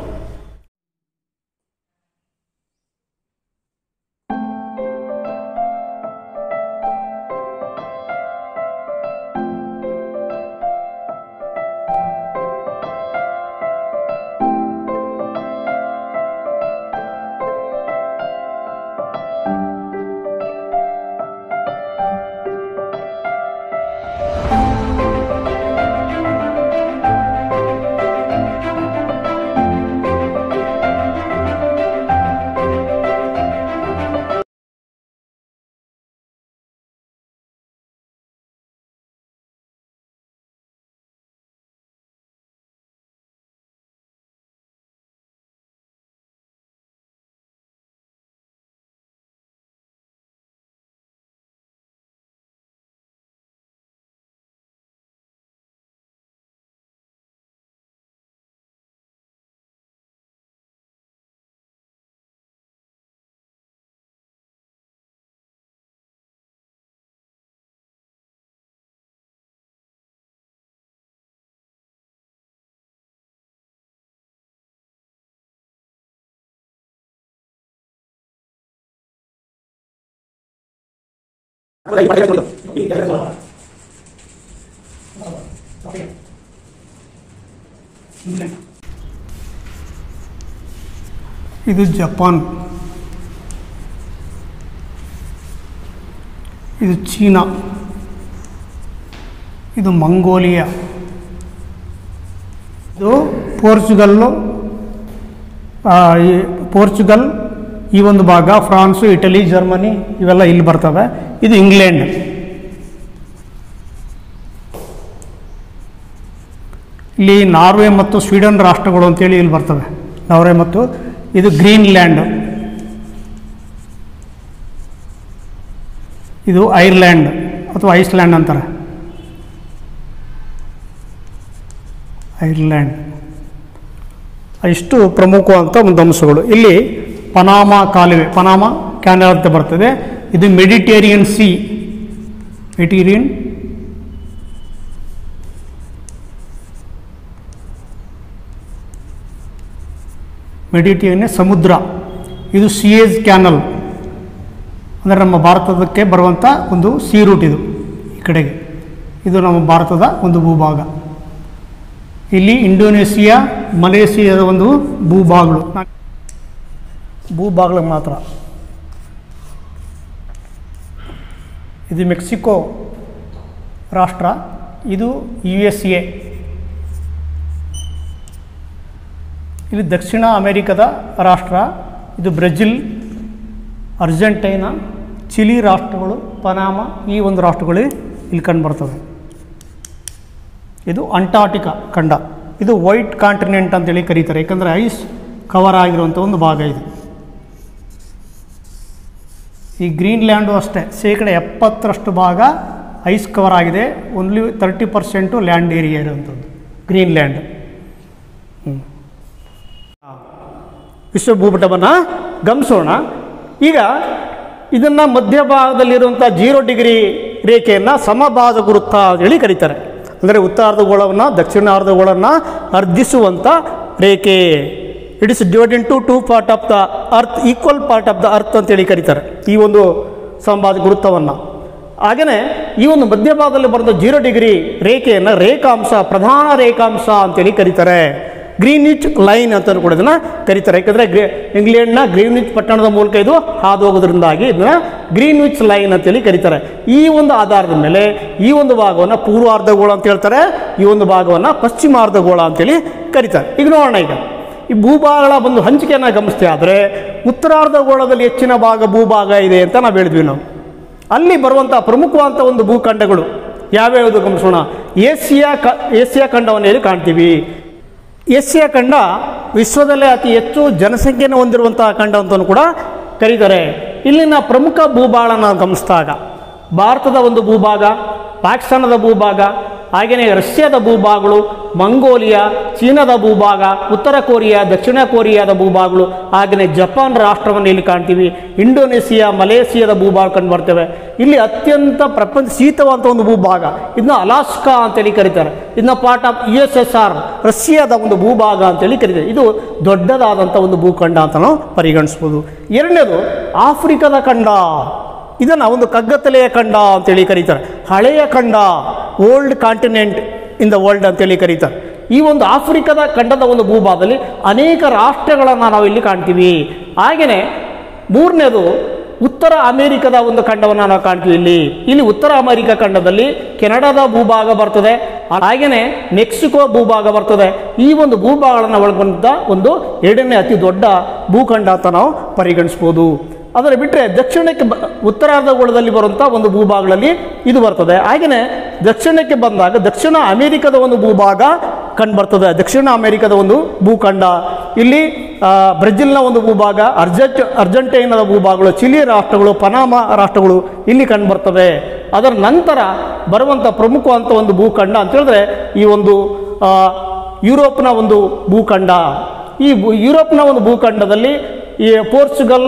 ಇದು ಜಪಾನ್ ಇದು ಚೀನಾ ಇದು ಮಂಗೋಲಿಯಾ ಇದು ಪೋರ್ಚುಗಲ್ಲು ಆ, ಈ ಪೋರ್ಚುಗಲ್ ಈ ಒಂದು ಭಾಗ ಫ್ರಾನ್ಸು ಇಟಲಿ ಜರ್ಮನಿ ಇವೆಲ್ಲ ಇಲ್ಲಿ ಬರ್ತವೆ ಇದು ಇಂಗ್ಲೆಂಡ್ ಇಲ್ಲಿ ನಾರ್ವೆ ಮತ್ತು ಸ್ವೀಡನ್ ರಾಷ್ಟ್ರಗಳು ಅಂತೇಳಿ ಇಲ್ಲಿ ಬರ್ತವೆ ನಾರ್ವೆ ಮತ್ತು ಇದು ಗ್ರೀನ್ಲ್ಯಾಂಡ್ ಇದು ಐರ್ಲ್ಯಾಂಡ್ ಅಥವಾ ಐಸ್ಲ್ಯಾಂಡ್ ಅಂತಾರೆ ಐರ್ಲ್ಯಾಂಡ್ ಇಷ್ಟು ಪ್ರಮುಖವಾದಂಥ ಒಂದು ಅಂಶಗಳು ಇಲ್ಲಿ ಪನಾಮ ಕಾಲುವೆ ಪನಾಮ ಕ್ಯಾನಲ್ ಅಂತ ಬರ್ತದೆ ಇದು ಮೆಡಿಟೇರಿಯನ್ ಸಿ ಮೆಟೀರಿಯನ್ ಮೆಡಿಟೇರಿಯನ್ ಸಮುದ್ರ ಇದು ಸಿಯೇಜ್ ಕ್ಯಾನಲ್ ಅಂದರೆ ನಮ್ಮ ಭಾರತದಕ್ಕೆ ಬರುವಂಥ ಒಂದು ಸಿ ರೂಟ್ ಇದು ಈ ಕಡೆಗೆ ಇದು ನಮ್ಮ ಭಾರತದ ಒಂದು ಭೂಭಾಗ ಇಲ್ಲಿ ಇಂಡೋನೇಷಿಯಾ ಮಲೇಷಿಯಾದ ಒಂದು ಭೂಭಾಗಗಳು ಭೂಭಾಗಗಳು ಮಾತ್ರ ಇದು ಮೆಕ್ಸಿಕೋ ರಾಷ್ಟ್ರ ಇದು ಯು ಎಸ್ ಎ ಇಲ್ಲಿ ದಕ್ಷಿಣ ಅಮೆರಿಕದ ರಾಷ್ಟ್ರ ಇದು ಬ್ರೆಜಿಲ್ ಅರ್ಜೆಂಟೈನಾ ಚಿಲಿ ರಾಷ್ಟ್ರಗಳು ಪನಾಮ ಈ ಒಂದು ರಾಷ್ಟ್ರಗಳು ಇಲ್ಲಿ ಕಂಡು ಬರ್ತವೆ ಇದು ಅಂಟಾರ್ಟಿಕಾ ಖಂಡ ಇದು ವೈಟ್ ಕಾಂಟಿನೆಂಟ್ ಅಂತೇಳಿ ಕರೀತಾರೆ ಯಾಕಂದರೆ ಐಸ್ ಕವರ್ ಆಗಿರುವಂಥ ಒಂದು ಭಾಗ ಇದು ಈ ಗ್ರೀನ್ಲ್ಯಾಂಡು ಅಷ್ಟೇ ಶೇಕಡ ಎಪ್ಪತ್ತರಷ್ಟು ಭಾಗ ಐಸ್ ಕವರ್ ಆಗಿದೆ only thirty percent land area ಇರುವಂಥದ್ದು ಗ್ರೀನ್ ಲ್ಯಾಂಡ್ ವಿಶ್ವ ಭೂಪಟವನ್ನು ಗಮನಿಸೋಣ ಈಗ ಇದನ್ನು ಮಧ್ಯಭಾಗದಲ್ಲಿರುವಂಥ ಜೀರೋ ಡಿಗ್ರಿ ರೇಖೆಯನ್ನು ಸಮಭಾಜ ಗುರುತ ಅಂತೇಳಿ ಕರೀತಾರೆ ಅಂದರೆ ಉತ್ತರಾರ್ಧಗೋಳವನ್ನು ದಕ್ಷಿಣಾರ್ಧಗೋಳನ್ನು ಅರ್ಧಿಸುವಂಥ ರೇಖೆ it is divide into two part of the earth equal part of the earth ಅಂತೇಳಿ ಕರೀತಾರೆ ಈ ಒಂದು ಸಮಭಾಜ ಗುರುತವನ್ನು ಹಾಗೆಯೇ ಈ ಒಂದು ಮಧ್ಯಭಾಗದಲ್ಲಿ ಬರೆದ ಜೀರೋ ಡಿಗ್ರಿ ರೇಖೆಯನ್ನು ರೇಖಾಂಶ ಪ್ರಧಾನ ರೇಖಾಂಶ ಅಂತೇಳಿ ಕರೀತಾರೆ ಗ್ರೀನಿಚ್ ಲೈನ್ ಅಂತ ಕೂಡ ಇದನ್ನು ಕರೀತಾರೆ ಯಾಕಂದರೆ ಗ್ರೇ ಇಂಗ್ಲೆಂಡ್ನ ಗ್ರೀನ್ವಿಚ್ ಪಟ್ಟಣದ ಮೂಲಕ ಇದು ಹಾದು ಹೋಗೋದ್ರಿಂದಾಗಿ ಇದನ್ನ ಗ್ರೀನ್ವಿಚ್ ಲೈನ್ ಅಂತೇಳಿ ಕರೀತಾರೆ ಈ ಒಂದು ಆಧಾರದ ಮೇಲೆ ಈ ಒಂದು ಭಾಗವನ್ನು ಪೂರ್ವಾರ್ಧಗೋಳ ಅಂತ ಹೇಳ್ತಾರೆ ಈ ಒಂದು ಭಾಗವನ್ನು ಪಶ್ಚಿಮಾರ್ಧಗೋಳ ಅಂತೇಳಿ ಕರೀತಾರೆ ಈಗ ನೋಡೋಣ ಈಗ ಈ ಭೂಭಾಗಗಳ ಒಂದು ಹಂಚಿಕೆಯನ್ನು ಗಮನಿಸ್ತೀವಿ ಆದರೆ ಉತ್ತರಾರ್ಧಗೋಳದಲ್ಲಿ ಹೆಚ್ಚಿನ ಭಾಗ ಭೂಭಾಗ ಇದೆ ಅಂತ ನಾವು ಹೇಳಿದ್ವಿ ನಾವು ಅಲ್ಲಿ ಬರುವಂಥ ಪ್ರಮುಖವಾದಂಥ ಒಂದು ಭೂಖಂಡಗಳು ಯಾವ್ಯಾವುದು ಗಮನಿಸೋಣ ಏಷ್ಯಾ ಕ ಏಷ್ಯಾ ಖಂಡವನ್ನು ಹೇಳಿ ಕಾಣ್ತೀವಿ ಏಷ್ಯಾ ಖಂಡ ವಿಶ್ವದಲ್ಲೇ ಅತಿ ಹೆಚ್ಚು ಜನಸಂಖ್ಯೆಯನ್ನು ಹೊಂದಿರುವಂತಹ ಖಂಡ ಅಂತಲೂ ಕೂಡ ಕರೀತಾರೆ ಇಲ್ಲಿನ ಪ್ರಮುಖ ಭೂಭಾಗನ ಗಮನಿಸಿದಾಗ ಭಾರತದ ಒಂದು ಭೂಭಾಗ ಪಾಕಿಸ್ತಾನದ ಭೂಭಾಗ ಹಾಗೆಯೇ ರಷ್ಯಾದ ಭೂಭಾಗಗಳು ಮಂಗೋಲಿಯಾ ಚೀನಾದ ಭೂಭಾಗ ಉತ್ತರ ಕೊರಿಯಾ ದಕ್ಷಿಣ ಕೊರಿಯಾದ ಭೂಭಾಗಗಳು ಹಾಗೆಯೇ ಜಪಾನ್ ರಾಷ್ಟ್ರವನ್ನು ಇಲ್ಲಿ ಕಾಣ್ತೀವಿ ಇಂಡೋನೇಷಿಯಾ ಮಲೇಷಿಯಾದ ಭೂಭಾಗ ಕಂಡು ಬರ್ತೇವೆ ಇಲ್ಲಿ ಅತ್ಯಂತ ಪ್ರಪಂಚ ಶೀತವಾದಂಥ ಒಂದು ಭೂಭಾಗ ಇದನ್ನ ಅಲಾಸ್ಕಾ ಅಂತೇಳಿ ಕರೀತಾರೆ ಇದನ್ನ part of U S S R ರಷ್ಯಾದ ಒಂದು ಭೂಭಾಗ ಅಂತೇಳಿ ಕರೀತಾರೆ ಇದು ದೊಡ್ಡದಾದಂಥ ಒಂದು ಭೂಖಂಡ ಅಂತ ನಾವು ಪರಿಗಣಿಸ್ಬೋದು ಎರಡನೇದು ಆಫ್ರಿಕಾದ ಖಂಡ ಇದನ್ನು ಒಂದು ಕಗ್ಗತ್ತಲೆಯ ಖಂಡ ಅಂತೇಳಿ ಕರೀತಾರೆ ಹಳೆಯ ಖಂಡ old continent in the world ಅಂತೇಳಿ ಕರೀತಾರೆ ಈ ಒಂದು ಆಫ್ರಿಕಾದ ಖಂಡದ ಒಂದು ಭೂಭಾಗದಲ್ಲಿ ಅನೇಕ ರಾಷ್ಟ್ರಗಳನ್ನು ನಾವು ಇಲ್ಲಿ ಕಾಣ್ತೀವಿ ಹಾಗೆಯೇ ಮೂರನೇದು ಉತ್ತರ ಅಮೆರಿಕದ ಒಂದು ಖಂಡವನ್ನು ನಾವು ಕಾಣ್ತೀವಿ ಇಲ್ಲಿ ಇಲ್ಲಿ ಉತ್ತರ ಅಮೆರಿಕ ಖಂಡದಲ್ಲಿ ಕೆನಡಾದ ಭೂಭಾಗ ಬರ್ತದೆ ಹಾಗೆಯೇ ಮೆಕ್ಸಿಕೋ ಭೂಭಾಗ ಬರ್ತದೆ ಈ ಒಂದು ಭೂಭಾಗಗಳನ್ನು ಒಳಗೊಂಡ ಒಂದು ಎರಡನೇ ಅತಿ ದೊಡ್ಡ ಭೂಖಂಡ ಅಂತ ನಾವು ಪರಿಗಣಿಸ್ಬೋದು ಅದರ ಬಿಟ್ಟರೆ ದಕ್ಷಿಣಕ್ಕೆ ಬ ಉತ್ತರಾರ್ಧಗೋಳದಲ್ಲಿ ಬರುವಂಥ ಒಂದು ಭೂಭಾಗಗಳಲ್ಲಿ ಇದು ಬರ್ತದೆ ಹಾಗೆಯೇ ದಕ್ಷಿಣಕ್ಕೆ ಬಂದಾಗ ದಕ್ಷಿಣ ಅಮೆರಿಕದ ಒಂದು ಭೂಭಾಗ ಕಂಡು ಬರ್ತದೆ ದಕ್ಷಿಣ ಅಮೆರಿಕದ ಒಂದು ಭೂಖಂಡ ಇಲ್ಲಿ ಆ, ಬ್ರೆಜಿಲ್ನ ಒಂದು ಭೂಭಾಗ ಅರ್ಜೆಂಟ್ ಅರ್ಜೆಂಟೈನದ ಭೂಭಾಗಗಳು ಚಿಲಿ ರಾಷ್ಟ್ರಗಳು ಪನಾಮ ರಾಷ್ಟ್ರಗಳು ಇಲ್ಲಿ ಕಂಡು ಬರ್ತವೆ ಅದರ ನಂತರ ಬರುವಂಥ ಪ್ರಮುಖವಂಥ ಒಂದು ಭೂಖಂಡ ಅಂತ ಹೇಳಿದ್ರೆ ಈ ಒಂದು ಆ, ಯುರೋಪ್ನ ಒಂದು ಭೂಖಂಡ ಈ ಭೂ ಯುರೋಪ್ನ ಒಂದು ಭೂಖಂಡದಲ್ಲಿ ಈ ಪೋರ್ಚುಗಲ್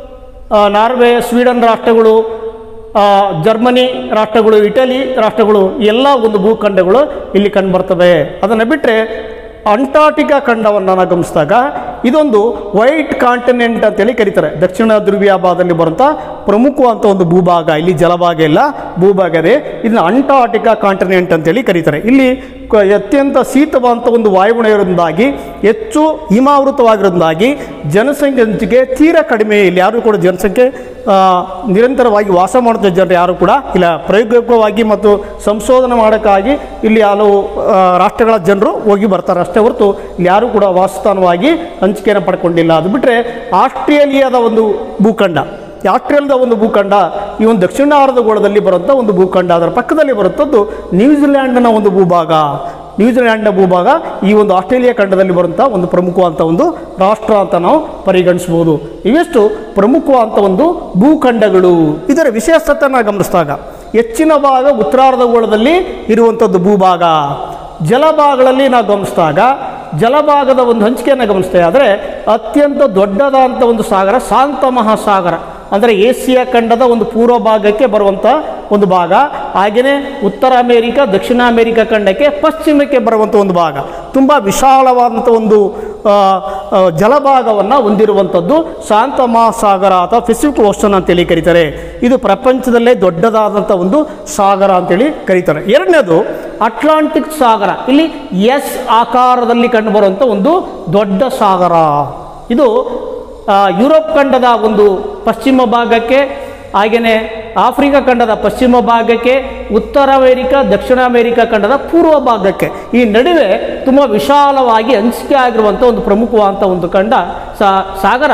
ಆ, ನಾರ್ವೆ ಸ್ವೀಡನ್ ರಾಷ್ಟ್ರಗಳು ಆ, ಜರ್ಮನಿ ರಾಷ್ಟ್ರಗಳು ಇಟಲಿ ರಾಷ್ಟ್ರಗಳು ಈ ಎಲ್ಲ ಒಂದು ಭೂಖಂಡಗಳು ಇಲ್ಲಿ ಕಂಡುಬರ್ತವೆ ಅದನ್ನು ಬಿಟ್ಟರೆ ಅಂಟಾರ್ಟಿಕಾ ಖಂಡವನ್ನು ನಾವು ಗಮನಿಸಿದಾಗ ಇದೊಂದು ವೈಟ್ ಕಾಂಟಿನೆಂಟ್ ಅಂತೇಳಿ ಕರೀತಾರೆ ದಕ್ಷಿಣ ಧ್ರುವೀಯ ಭಾಗದಲ್ಲಿ ಬರುವಂಥ ಪ್ರಮುಖವಾದಂಥ ಒಂದು ಭೂಭಾಗ ಇಲ್ಲಿ ಜಲಭಾಗ ಇಲ್ಲ ಭೂಭಾಗ ಇದೆ ಇದನ್ನ ಅಂಟಾರ್ಟಿಕಾ ಕಾಂಟಿನೆಂಟ್ ಅಂತೇಳಿ ಕರೀತಾರೆ ಇಲ್ಲಿ ಕ- ಅತ್ಯಂತ ಶೀತವಾದಂಥ ಒಂದು ವಾಯುಗುಣ ಇರೋದ್ರಿಂದಾಗಿ ಹೆಚ್ಚು ಹಿಮಾವೃತವಾಗಿರೋದ್ರಿಂದಾಗಿ ಜನಸಂಖ್ಯೆ ಹಂಚಿಕೆ ತೀರಾ ಕಡಿಮೆ ಇಲ್ಲಿ ಯಾರು ಕೂಡ ಜನಸಂಖ್ಯೆ ಆ, ನಿರಂತರವಾಗಿ ವಾಸ ಮಾಡುತ್ತಿದ್ದ ಜನರು ಯಾರು ಕೂಡ ಇಲ್ಲ ಪ್ರಾಯೋಗಿಕವಾಗಿ ಮತ್ತು ಸಂಶೋಧನೆ ಮಾಡೋಕ್ಕಾಗಿ ಇಲ್ಲಿ ಹಲವು ಆ, ರಾಷ್ಟ್ರಗಳ ಜನರು ಹೋಗಿ ಬರ್ತಾರೆ ಅಷ್ಟೇ ಹೊರತು ಇಲ್ಲಿ ಯಾರು ಕೂಡ ವಾಸಸ್ಥಾನವಾಗಿ ಹಂಚಿಕೆಯನ್ನು ಪಡ್ಕೊಂಡಿಲ್ಲ ಅದು ಬಿಟ್ಟರೆ ಆಸ್ಟ್ರೇಲಿಯಾದ ಒಂದು ಭೂಖಂಡ ಈ ಆಸ್ಟ್ರೇಲಿಯಾದ ಒಂದು ಭೂಖಂಡ ಈ ಒಂದು ದಕ್ಷಿಣ ಅರ್ಧಗೋಳದಲ್ಲಿ ಬರುವಂಥ ಒಂದು ಭೂಖಂಡ ಅದರ ಪಕ್ಕದಲ್ಲಿ ಬರುವಂಥದ್ದು ನ್ಯೂಜಿಲ್ಯಾಂಡ್ನ ಒಂದು ಭೂಭಾಗ ನ್ಯೂಜಿಲ್ಯಾಂಡ್ನ ಭೂಭಾಗ ಈ ಒಂದು ಆಸ್ಟ್ರೇಲಿಯಾ ಖಂಡದಲ್ಲಿ ಬರುವಂಥ ಒಂದು ಪ್ರಮುಖವಾದಂಥ ಒಂದು ರಾಷ್ಟ್ರ ಅಂತ ನಾವು ಪರಿಗಣಿಸ್ಬೋದು ಇವೆಷ್ಟು ಪ್ರಮುಖವಾದಂಥ ಒಂದು ಭೂಖಂಡಗಳು ಇದರ ವಿಶೇಷತೆಯನ್ನು ಗಮನಿಸಿದಾಗ ಹೆಚ್ಚಿನ ಭಾಗ ಉತ್ತರಾರ್ಧಗೋಳದಲ್ಲಿ ಇರುವಂಥದ್ದು ಭೂಭಾಗ ಜಲಭಾಗಗಳಲ್ಲಿ ನಾವು ಗಮನಿಸಿದಾಗ ಜಲಭಾಗದ ಒಂದು ಹಂಚಿಕೆಯನ್ನು ಗಮನಿಸ್ತೇವೆ ಆದರೆ ಅತ್ಯಂತ ದೊಡ್ಡದಾದಂಥ ಒಂದು ಸಾಗರ ಶಾಂತ ಮಹಾಸಾಗರ ಅಂದರೆ ಏಷ್ಯಾ ಖಂಡದ ಒಂದು ಪೂರ್ವ ಭಾಗಕ್ಕೆ ಬರುವಂಥ ಒಂದು ಭಾಗ ಹಾಗೆಯೇ ಉತ್ತರ ಅಮೇರಿಕ ದಕ್ಷಿಣ ಅಮೇರಿಕ ಖಂಡಕ್ಕೆ ಪಶ್ಚಿಮಕ್ಕೆ ಬರುವಂಥ ಒಂದು ಭಾಗ ತುಂಬ ವಿಶಾಲವಾದಂಥ ಒಂದು ಆ, ಆ, ಜಲಭಾಗವನ್ನು ಹೊಂದಿರುವಂಥದ್ದು ಶಾಂತ ಮಹಾಸಾಗರ ಅಥವಾ ಪೆಸಿಫಿಕ್ ಓಷನ್ ಅಂತೇಳಿ ಕರೀತಾರೆ ಇದು ಪ್ರಪಂಚದಲ್ಲೇ ದೊಡ್ಡದಾದಂಥ ಒಂದು ಸಾಗರ ಅಂತೇಳಿ ಕರೀತಾರೆ ಎರಡನೇದು ಅಟ್ಲಾಂಟಿಕ್ ಸಾಗರ ಇಲ್ಲಿ ಎಸ್ ಆಕಾರದಲ್ಲಿ ಕಂಡುಬರುವಂಥ ಒಂದು ದೊಡ್ಡ ಸಾಗರ ಇದು ಆ, ಯುರೋಪ್ ಖಂಡದ ಒಂದು ಪಶ್ಚಿಮ ಭಾಗಕ್ಕೆ ಹಾಗೆಯೇ ಆಫ್ರಿಕಾ ಖಂಡದ ಪಶ್ಚಿಮ ಭಾಗಕ್ಕೆ ಉತ್ತರ ಅಮೇರಿಕ ದಕ್ಷಿಣ ಅಮೇರಿಕ ಖಂಡದ ಪೂರ್ವ ಭಾಗಕ್ಕೆ ಈ ನಡುವೆ ತುಂಬ ವಿಶಾಲವಾಗಿ ಹಂಚಿಕೆ ಆಗಿರುವಂಥ ಒಂದು ಪ್ರಮುಖವಾದಂಥ ಒಂದು ಖಂಡ ಸಾ ಸಾಗರ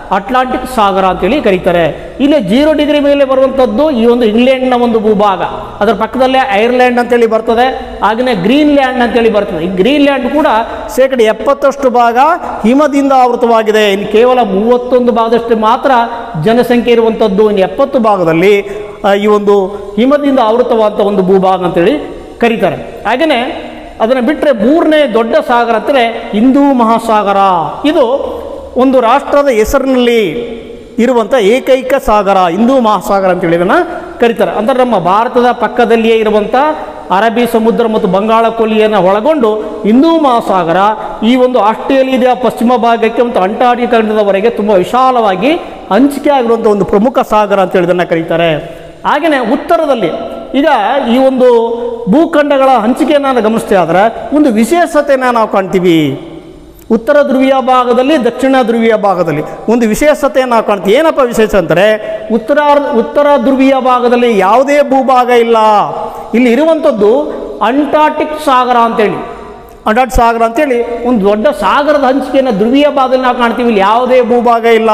ಅಟ್ಲಾಂಟಿಕ್ ಸಾಗರ ಅಂತೇಳಿ ಕರೀತಾರೆ ಇಲ್ಲಿ ಜೀರೋ ಡಿಗ್ರಿ ಮೇಲೆ ಬರುವಂಥದ್ದು ಈ ಒಂದು ಇಂಗ್ಲೆಂಡ್ನ ಒಂದು ಭೂಭಾಗ ಅದರ ಪಕ್ಕದಲ್ಲೇ ಐರ್ಲೆಂಡ್ ಅಂತೇಳಿ ಬರ್ತದೆ ಹಾಗೆಯೇ ಗ್ರೀನ್ಲ್ಯಾಂಡ್ ಅಂತೇಳಿ ಬರ್ತದೆ ಈ ಗ್ರೀನ್ಲ್ಯಾಂಡ್ ಕೂಡ ಶೇಕಡ ಎಪ್ಪತ್ತಷ್ಟು ಭಾಗ ಹಿಮದಿಂದ ಆವೃತವಾಗಿದೆ ಇನ್ನು ಕೇವಲ ಮೂವತ್ತೊಂದು ಭಾಗದಷ್ಟು ಮಾತ್ರ ಜನಸಂಖ್ಯೆ ಇರುವಂಥದ್ದು ಇನ್ನು ಎಪ್ಪತ್ತು ಭಾಗದಲ್ಲಿ ಆ, ಈ ಒಂದು ಹಿಮದಿಂದ ಆವೃತವಾದಂಥ ಒಂದು ಭೂಭಾಗ ಅಂತೇಳಿ ಕರೀತಾರೆ ಹಾಗೆಯೇ ಅದನ್ನು ಬಿಟ್ಟರೆ ಮೂರನೇ ದೊಡ್ಡ ಸಾಗರ ಅಂದರೆ ಹಿಂದೂ ಮಹಾಸಾಗರ ಇದು ಒಂದು ರಾಷ್ಟ್ರದ ಹೆಸರಿನಲ್ಲಿ ಇರುವಂಥ ಏಕೈಕ ಸಾಗರ ಹಿಂದೂ ಮಹಾಸಾಗರ ಅಂತೇಳಿ ಇದನ್ನು ಕರೀತಾರೆ ಅಂದರೆ ನಮ್ಮ ಭಾರತದ ಪಕ್ಕದಲ್ಲಿಯೇ ಇರುವಂಥ ಅರಬ್ಬಿ ಸಮುದ್ರ ಮತ್ತು ಬಂಗಾಳ ಕೊಲ್ಲಿಯನ್ನು ಒಳಗೊಂಡು ಹಿಂದೂ ಮಹಾಸಾಗರ ಈ ಒಂದು ಆಸ್ಟ್ರೇಲಿಯಾದ ಪಶ್ಚಿಮ ಭಾಗಕ್ಕೆ ಮತ್ತು ಅಂಟಾರ್ಟಿಕಾ ಖಂಡದವರೆಗೆ ತುಂಬ ವಿಶಾಲವಾಗಿ ಹಂಚಿಕೆ ಆಗಿರುವಂಥ ಒಂದು ಪ್ರಮುಖ ಸಾಗರ ಅಂತೇಳಿ ಇದನ್ನು ಕರೀತಾರೆ ಹಾಗೆಯೇ ಉತ್ತರದಲ್ಲಿ ಈಗ ಈ ಒಂದು ಭೂಖಂಡಗಳ ಹಂಚಿಕೆಯನ್ನು ನಾವು ಗಮನಿಸ್ತಾ ಆದರೆ ಒಂದು ವಿಶೇಷತೆಯನ್ನು ನಾವು ಕಾಣ್ತೀವಿ ಉತ್ತರ ಧ್ರುವೀಯ ಭಾಗದಲ್ಲಿ ದಕ್ಷಿಣ ಧ್ರುವೀಯ ಭಾಗದಲ್ಲಿ ಒಂದು ವಿಶೇಷತೆಯನ್ನು ನಾವು ಕಾಣ್ತೀವಿ ಏನಪ್ಪ ವಿಶೇಷ ಅಂದರೆ ಉತ್ತರ ಉತ್ತರ ಧ್ರುವೀಯ ಭಾಗದಲ್ಲಿ ಯಾವುದೇ ಭೂಭಾಗ ಇಲ್ಲ ಇಲ್ಲಿ ಇರುವಂಥದ್ದು ಅಂಟಾರ್ಟಿಕ್ ಸಾಗರ ಅಂತೇಳಿ ಅಂಟಾರ್ಟಿಕ್ ಸಾಗರ ಅಂತೇಳಿ ಒಂದು ದೊಡ್ಡ ಸಾಗರದ ಹಂಚಿಕೆಯನ್ನು ಧ್ರುವೀಯ ಭಾಗದಲ್ಲಿ ನಾವು ಕಾಣ್ತೀವಿ ಇಲ್ಲಿ ಯಾವುದೇ ಭೂಭಾಗ ಇಲ್ಲ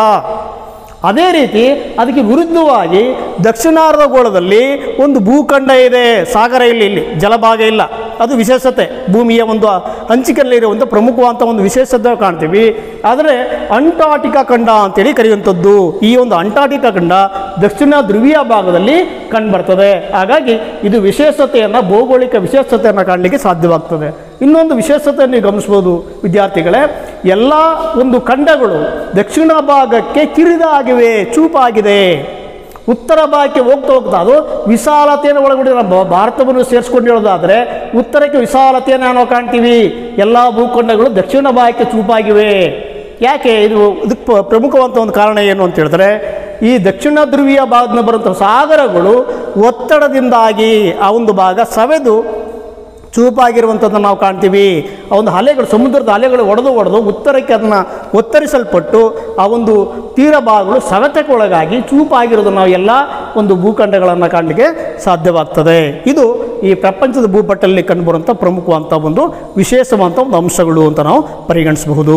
ಅದೇ ರೀತಿ ಅದಕ್ಕೆ ವಿರುದ್ಧವಾಗಿ ದಕ್ಷಿಣಾರ್ಧ ಗೋಳದಲ್ಲಿ ಒಂದು ಭೂಖಂಡ ಇದೆ ಸಾಗರ ಇಲ್ಲ ಇಲ್ಲಿ ಜಲಭಾಗ ಇಲ್ಲ ಅದು ವಿಶೇಷತೆ ಭೂಮಿಯ ಒಂದು ಹಂಚಿಕೆಯಲ್ಲಿ ಇರುವಂಥ ಪ್ರಮುಖವಾದಂಥ ಒಂದು ವಿಶೇಷತೆ ಕಾಣ್ತೀವಿ ಆದರೆ ಅಂಟಾರ್ಟಿಕಾ ಖಂಡ ಅಂತೇಳಿ ಕರೆಯುವಂಥದ್ದು ಈ ಒಂದು ಅಂಟಾರ್ಟಿಕಾ ಖಂಡ ದಕ್ಷಿಣ ಧ್ರುವೀಯ ಭಾಗದಲ್ಲಿ ಕಂಡುಬರ್ತದೆ ಹಾಗಾಗಿ ಇದು ವಿಶೇಷತೆಯನ್ನು ಭೌಗೋಳಿಕ ವಿಶೇಷತೆಯನ್ನು ಕಾಣಲಿಕ್ಕೆ ಸಾಧ್ಯವಾಗ್ತದೆ ಇನ್ನೊಂದು ವಿಶೇಷತೆಯನ್ನು ನೀವು ಗಮನಿಸ್ಬೋದು ವಿದ್ಯಾರ್ಥಿಗಳೇ ಎಲ್ಲ ಒಂದು ಖಂಡಗಳು ದಕ್ಷಿಣ ಭಾಗಕ್ಕೆ ಕಿರಿದಾಗಿವೆ ಚೂಪಾಗಿದೆ ಉತ್ತರ ಭಾಗಕ್ಕೆ ಹೋಗ್ತಾ ಹೋಗ್ತಾ ಅದು ವಿಶಾಲತೆಯನ್ನು ಒಳಗೊಂಡಿರೋ ನಮ್ಮ ಭಾರತವನ್ನು ಸೇರಿಸ್ಕೊಂಡು ಹೇಳೋದಾದರೆ ಉತ್ತರಕ್ಕೆ ವಿಶಾಲತೆಯನ್ನು ನಾವು ಕಾಣ್ತೀವಿ ಎಲ್ಲ ಭೂಖಂಡಗಳು ದಕ್ಷಿಣ ಭಾಗಕ್ಕೆ ಚೂಪಾಗಿವೆ ಯಾಕೆ ಇದು ಇದಕ್ಕೆ ಪ- ಪ್ರಮುಖವಾದಂಥ ಒಂದು ಕಾರಣ ಏನು ಅಂತ ಹೇಳಿದ್ರೆ ಈ ದಕ್ಷಿಣ ಧ್ರುವೀಯ ಭಾಗದಿಂದ ಬರುವಂಥ ಸಾಗರಗಳು ಒತ್ತಡದಿಂದಾಗಿ ಆ ಒಂದು ಭಾಗ ಸವೆದು ಚೂಪಾಗಿರುವಂಥದ್ದನ್ನು ನಾವು ಕಾಣ್ತೀವಿ ಆ ಒಂದು ಅಲೆಗಳು ಸಮುದ್ರದ ಅಲೆಗಳು ಒಡೆದು ಒಡೆದು ಉತ್ತರಕ್ಕೆ ಅದನ್ನು ಒತ್ತರಿಸಲ್ಪಟ್ಟು ಆ ಒಂದು ತೀರ ಭಾಗಗಳು ಸವೆತಕ್ಕೊಳಗಾಗಿ ಚೂಪಾಗಿರೋದು ನಾವು ಎಲ್ಲ ಒಂದು ಭೂಖಂಡಗಳನ್ನು ಕಾಣಲಿಕ್ಕೆ ಸಾಧ್ಯವಾಗ್ತದೆ ಇದು ಈ ಪ್ರಪಂಚದ ಭೂಪಟ್ಟಲ್ಲಿ ಕಂಡುಬರುವಂಥ ಪ್ರಮುಖವಂಥ ಒಂದು ವಿಶೇಷವಾದಂಥ ಒಂದು ಅಂಶಗಳು ಅಂತ ನಾವು ಪರಿಗಣಿಸಬಹುದು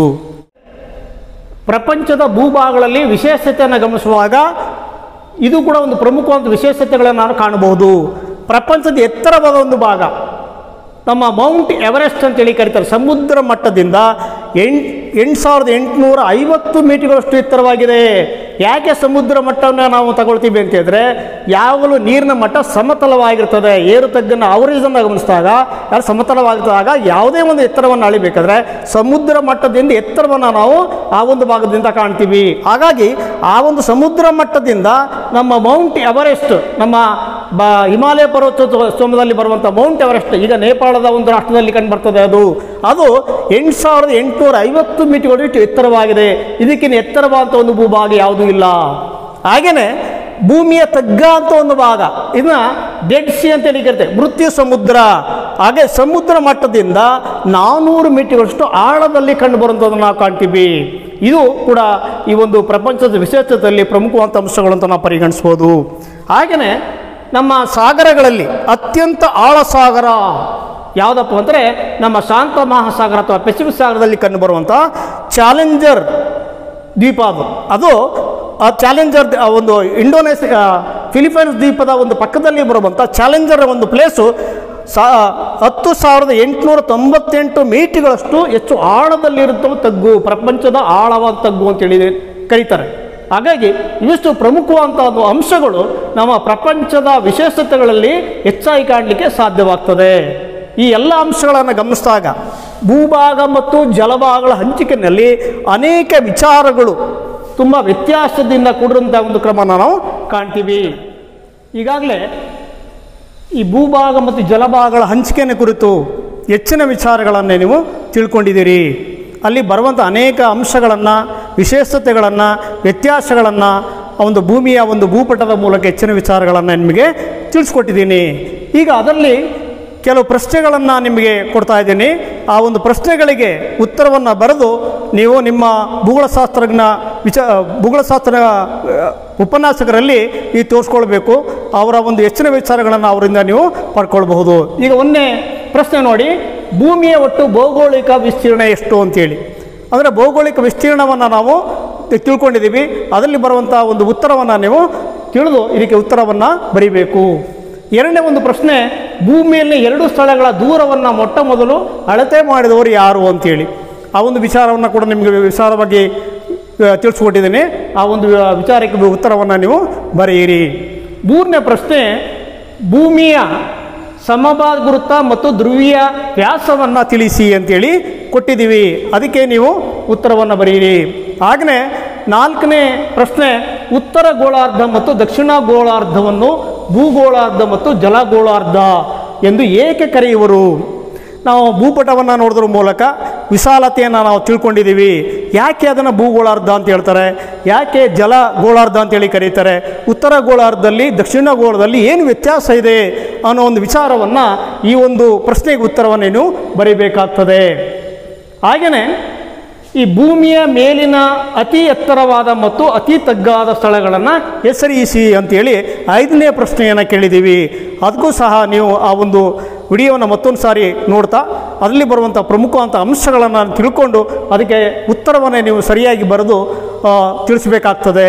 ಪ್ರಪಂಚದ ಭೂಭಾಗಗಳಲ್ಲಿ ವಿಶೇಷತೆಯನ್ನು ಗಮನಿಸುವಾಗ ಇದು ಕೂಡ ಒಂದು ಪ್ರಮುಖವಾದ ವಿಶೇಷತೆಗಳನ್ನು ನಾವು ಕಾಣಬಹುದು ಪ್ರಪಂಚದ ಎತ್ತರವಾದ ಒಂದು ಭಾಗ ನಮ್ಮ ಮೌಂಟ್ ಎವರೆಸ್ಟ್ ಅಂತೇಳಿ ಕರೀತಾರೆ ಸಮುದ್ರ ಮಟ್ಟದಿಂದ ಎಂಟು ಎಂಟು ಸಾವಿರದ ಎಂಟುನೂರ ಐವತ್ತು ಮೀಟರ್ಗಳಷ್ಟು ಎತ್ತರವಾಗಿದೆ ಯಾಕೆ ಸಮುದ್ರ ಮಟ್ಟವನ್ನು ನಾವು ತಗೊಳ್ತೀವಿ ಅಂತ ಹೇಳಿದ್ರೆ ಯಾವಾಗಲೂ ನೀರಿನ ಮಟ್ಟ ಸಮತಲವಾಗಿರ್ತದೆ ಏರು ತಗ್ಗನ್ನು ಅವರೇಜನ್ನು ಗಮನಿಸಿದಾಗ ಯಾರು ಸಮತಲವಾಗಿದ್ದಾಗ ಯಾವುದೇ ಒಂದು ಎತ್ತರವನ್ನು ಅಳಿಬೇಕಾದ್ರೆ ಸಮುದ್ರ ಮಟ್ಟದಿಂದ ಎತ್ತರವನ್ನು ನಾವು ಆ ಒಂದು ಭಾಗದಿಂದ ಕಾಣ್ತೀವಿ ಹಾಗಾಗಿ ಆ ಒಂದು ಸಮುದ್ರ ಮಟ್ಟದಿಂದ ನಮ್ಮ ಮೌಂಟ್ ಎವರೆಸ್ಟ್ ನಮ್ಮ ಬ ಹಿಮಾಲಯ ಪರ್ವತೋತ್ಸವದಲ್ಲಿ ಬರುವಂಥ ಮೌಂಟ್ ಎವರೆಸ್ಟ್ ಈಗ ನೇಪಾಳದ ಒಂದು ರಾಷ್ಟ್ರದಲ್ಲಿ ಕಂಡು ಬರ್ತದೆ ಅದು ಅದು ಎಂಟು ಸಾವಿರದ ಎಂಟುನೂರ ಐವತ್ತು ಮೀಟರ್ಗಳು ಎತ್ತರವಾಗಿದೆ ಇದಕ್ಕಿಂತ ಎತ್ತರವಾದಂಥ ಒಂದು ಭೂಭಾಗ ಯಾವುದೂ ಇಲ್ಲ ಹಾಗೆಯೇ ಭೂಮಿಯ ತಗ್ಗ ಅಂತ ಒಂದು ಭಾಗ ಇದನ್ನ ಡೆಡ್ ಸಿ ಅಂತೇಳಿ ಕರಿತೇವೆ ಮೃತ್ಯು ಸಮುದ್ರ ಹಾಗೆ ಸಮುದ್ರ ಮಟ್ಟದಿಂದ ನಾನ್ನೂರು ಮೀಟರ್ಗಳಷ್ಟು ಆಳದಲ್ಲಿ ಕಂಡು ಬರುವಂಥದ್ದನ್ನು ನಾವು ಕಾಣ್ತೀವಿ ಇದು ಕೂಡ ಈ ಒಂದು ಪ್ರಪಂಚದ ವಿಶೇಷತೆಯಲ್ಲಿ ಪ್ರಮುಖವಾದಂಥ ಅಂಶಗಳು ಅಂತ ನಾವು ಪರಿಗಣಿಸ್ಬೋದು ಹಾಗೆಯೇ ನಮ್ಮ ಸಾಗರಗಳಲ್ಲಿ ಅತ್ಯಂತ ಆಳ ಸಾಗರ ಯಾವುದಪ್ಪ ಅಂದರೆ ನಮ್ಮ ಶಾಂತ ಮಹಾಸಾಗರ ಅಥವಾ ಪೆಸಿಫಿಕ್ ಸಾಗರದಲ್ಲಿ ಕಂಡುಬರುವಂಥ ಚಾಲೆಂಜರ್ ದ್ವೀಪ ಅದು ಅದು ಆ ಚಾಲೆಂಜರ್ ದ- ಆ ಒಂದು ಇಂಡೋನೇಷಿಯಾ ಫಿಲಿಪೈನ್ಸ್ ದ್ವೀಪದ ಒಂದು ಪಕ್ಕದಲ್ಲಿ ಬರುವಂಥ ಚಾಲೆಂಜರ್ ಒಂದು ಪ್ಲೇಸು ಸಾ ಹತ್ತು ಸಾವಿರದ ಎಂಟುನೂರ ತೊಂಬತ್ತೆಂಟು ಮೀಟರ್ಗಳಷ್ಟು ಹೆಚ್ಚು ಆಳದಲ್ಲಿರುತ್ತವೆ ತಗ್ಗು ಪ್ರಪಂಚದ ಆಳವಾದ ತಗ್ಗು ಅಂತೇಳಿ ಕರೀತಾರೆ ಹಾಗಾಗಿ ಇವಿಷ್ಟು ಪ್ರಮುಖವಾದಂಥ ಒಂದು ಅಂಶಗಳು ನಮ್ಮ ಪ್ರಪಂಚದ ವಿಶೇಷತೆಗಳಲ್ಲಿ ಹೆಚ್ಚಾಗಿ ಕಾಣಲಿಕ್ಕೆ ಸಾಧ್ಯವಾಗ್ತದೆ ಈ ಎಲ್ಲ ಅಂಶಗಳನ್ನು ಗಮನಿಸಿದಾಗ ಭೂಭಾಗ ಮತ್ತು ಜಲಭಾಗಗಳ ಹಂಚಿಕೆಯಲ್ಲಿ ಅನೇಕ ವಿಚಾರಗಳು ತುಂಬ ವ್ಯತ್ಯಾಸದಿಂದ ಕೂಡಿರುವಂಥ ಒಂದು ಕ್ರಮನ ನಾವು ಕಾಣ್ತೀವಿ ಈಗಾಗಲೇ ಈ ಭೂಭಾಗ ಮತ್ತು ಜಲಭಾಗಗಳ ಹಂಚಿಕೆಯ ಕುರಿತು ಹೆಚ್ಚಿನ ವಿಚಾರಗಳನ್ನೇ ನೀವು ತಿಳ್ಕೊಂಡಿದ್ದೀರಿ ಅಲ್ಲಿ ಬರುವಂಥ ಅನೇಕ ಅಂಶಗಳನ್ನು ವಿಶೇಷತೆಗಳನ್ನು ವ್ಯತ್ಯಾಸಗಳನ್ನು ಆ ಒಂದು ಭೂಮಿಯ ಒಂದು ಭೂಪಟದ ಮೂಲಕ ಹೆಚ್ಚಿನ ವಿಚಾರಗಳನ್ನು ನಿಮಗೆ ತಿಳಿಸ್ಕೊಟ್ಟಿದ್ದೀನಿ ಈಗ ಅದರಲ್ಲಿ ಕೆಲವು ಪ್ರಶ್ನೆಗಳನ್ನು ನಿಮಗೆ ಕೊಡ್ತಾ ಇದ್ದೀನಿ ಆ ಒಂದು ಪ್ರಶ್ನೆಗಳಿಗೆ ಉತ್ತರವನ್ನು ಬರೆದು ನೀವು ನಿಮ್ಮ ಭೂಗೋಳಶಾಸ್ತ್ರಜ್ಞ ವಿಚ ಭೂಗೋಳಶಾಸ್ತ್ರ ಆ, ಉಪನ್ಯಾಸಕರಲ್ಲಿ ಈ ತೋರಿಸ್ಕೊಳ್ಬೇಕು ಅವರ ಒಂದು ಹೆಚ್ಚಿನ ವಿಚಾರಗಳನ್ನು ಅವರಿಂದ ನೀವು ಪಡ್ಕೊಳ್ಬಹುದು ಈಗ ಒಂದೇ ಪ್ರಶ್ನೆ ನೋಡಿ ಭೂಮಿಯ ಒಟ್ಟು ಭೌಗೋಳಿಕ ವಿಸ್ತೀರ್ಣ ಎಷ್ಟು ಅಂತೇಳಿ ಅಂದರೆ ಭೌಗೋಳಿಕ ವಿಸ್ತೀರ್ಣವನ್ನು ನಾವು ತಿ- ತಿಳ್ಕೊಂಡಿದ್ದೀವಿ ಅದರಲ್ಲಿ ಬರುವಂಥ ಒಂದು ಉತ್ತರವನ್ನು ನೀವು ತಿಳಿದು ಇದಕ್ಕೆ ಉತ್ತರವನ್ನು ಬರೀಬೇಕು ಎರಡನೇ ಒಂದು ಪ್ರಶ್ನೆ ಭೂಮಿಯಲ್ಲಿ ಎರಡು ಸ್ಥಳಗಳ ದೂರವನ್ನು ಮೊಟ್ಟ ಮೊದಲು ಅಳತೆ ಮಾಡಿದವರು ಯಾರು ಅಂತೇಳಿ ಆ ಒಂದು ವಿಚಾರವನ್ನು ಕೂಡ ನಿಮಗೆ ವಿಚಾರವಾಗಿ ಆ, ತಿಳಿಸ್ಕೊಟ್ಟಿದ್ದೀನಿ ಆ ಒಂದು ಆ, ವಿಚಾರಕ್ಕೆ ಉತ್ತರವನ್ನು ನೀವು ಬರೆಯಿರಿ ಮೂರನೇ ಪ್ರಶ್ನೆ ಭೂಮಿಯ ಸಮಭಾಗುರುತ ಮತ್ತು ಧ್ರುವೀಯ ವ್ಯಾಸವನ್ನು ತಿಳಿಸಿ ಅಂತೇಳಿ ಕೊಟ್ಟಿದ್ದೀವಿ ಅದಕ್ಕೆ ನೀವು ಉತ್ತರವನ್ನು ಬರೆಯಿರಿ ಹಾಗೆಯೇ ನಾಲ್ಕನೇ ಪ್ರಶ್ನೆ ಉತ್ತರ ಗೋಳಾರ್ಧ ಮತ್ತು ದಕ್ಷಿಣ ಗೋಳಾರ್ಧವನ್ನು ಭೂಗೋಳಾರ್ಧ ಮತ್ತು ಜಲಗೋಳಾರ್ಧ ಎಂದು ಏಕೆ ಕರೆಯುವರು ನಾವು ಭೂಪಟವನ್ನು ನೋಡೋದ್ರ ಮೂಲಕ ವಿಶಾಲತೆಯನ್ನು ನಾವು ತಿಳ್ಕೊಂಡಿದ್ದೀವಿ ಯಾಕೆ ಅದನ್ನು ಭೂಗೋಳಾರ್ಧ ಅಂತ ಹೇಳ್ತಾರೆ ಯಾಕೆ ಜಲ ಗೋಳಾರ್ಧ ಅಂತೇಳಿ ಕರೀತಾರೆ ಉತ್ತರ ಗೋಳಾರ್ಧದಲ್ಲಿ ದಕ್ಷಿಣ ಗೋಳದಲ್ಲಿ ಏನು ವ್ಯತ್ಯಾಸ ಇದೆ ಅನ್ನೋ ಒಂದು ವಿಚಾರವನ್ನು ಈ ಒಂದು ಪ್ರಶ್ನೆಗೆ ಉತ್ತರವನ್ನು ನೀವು ಬರೀಬೇಕಾಗ್ತದೆ ಹಾಗೆಯೇ ಈ ಭೂಮಿಯ ಮೇಲಿನ ಅತಿ ಎತ್ತರವಾದ ಮತ್ತು ಅತಿ ತಗ್ಗಾದ ಸ್ಥಳಗಳನ್ನು ಹೆಸರಿಸಿ ಅಂತೇಳಿ ಐದನೇ ಪ್ರಶ್ನೆಯನ್ನು ಕೇಳಿದ್ದೀವಿ ಅದಕ್ಕೂ ಸಹ ನೀವು ಆ ಒಂದು ವಿಡಿಯೋವನ್ನು ಮತ್ತೊಂದು ಸಾರಿ ನೋಡ್ತಾ ಅದರಲ್ಲಿ ಬರುವಂಥ ಪ್ರಮುಖವಂಥ ಅಂಶಗಳನ್ನು ತಿಳ್ಕೊಂಡು ಅದಕ್ಕೆ ಉತ್ತರವನ್ನು ನೀವು ಸರಿಯಾಗಿ ಬರೆದು ಆ, ತಿಳಿಸಬೇಕಾಗ್ತದೆ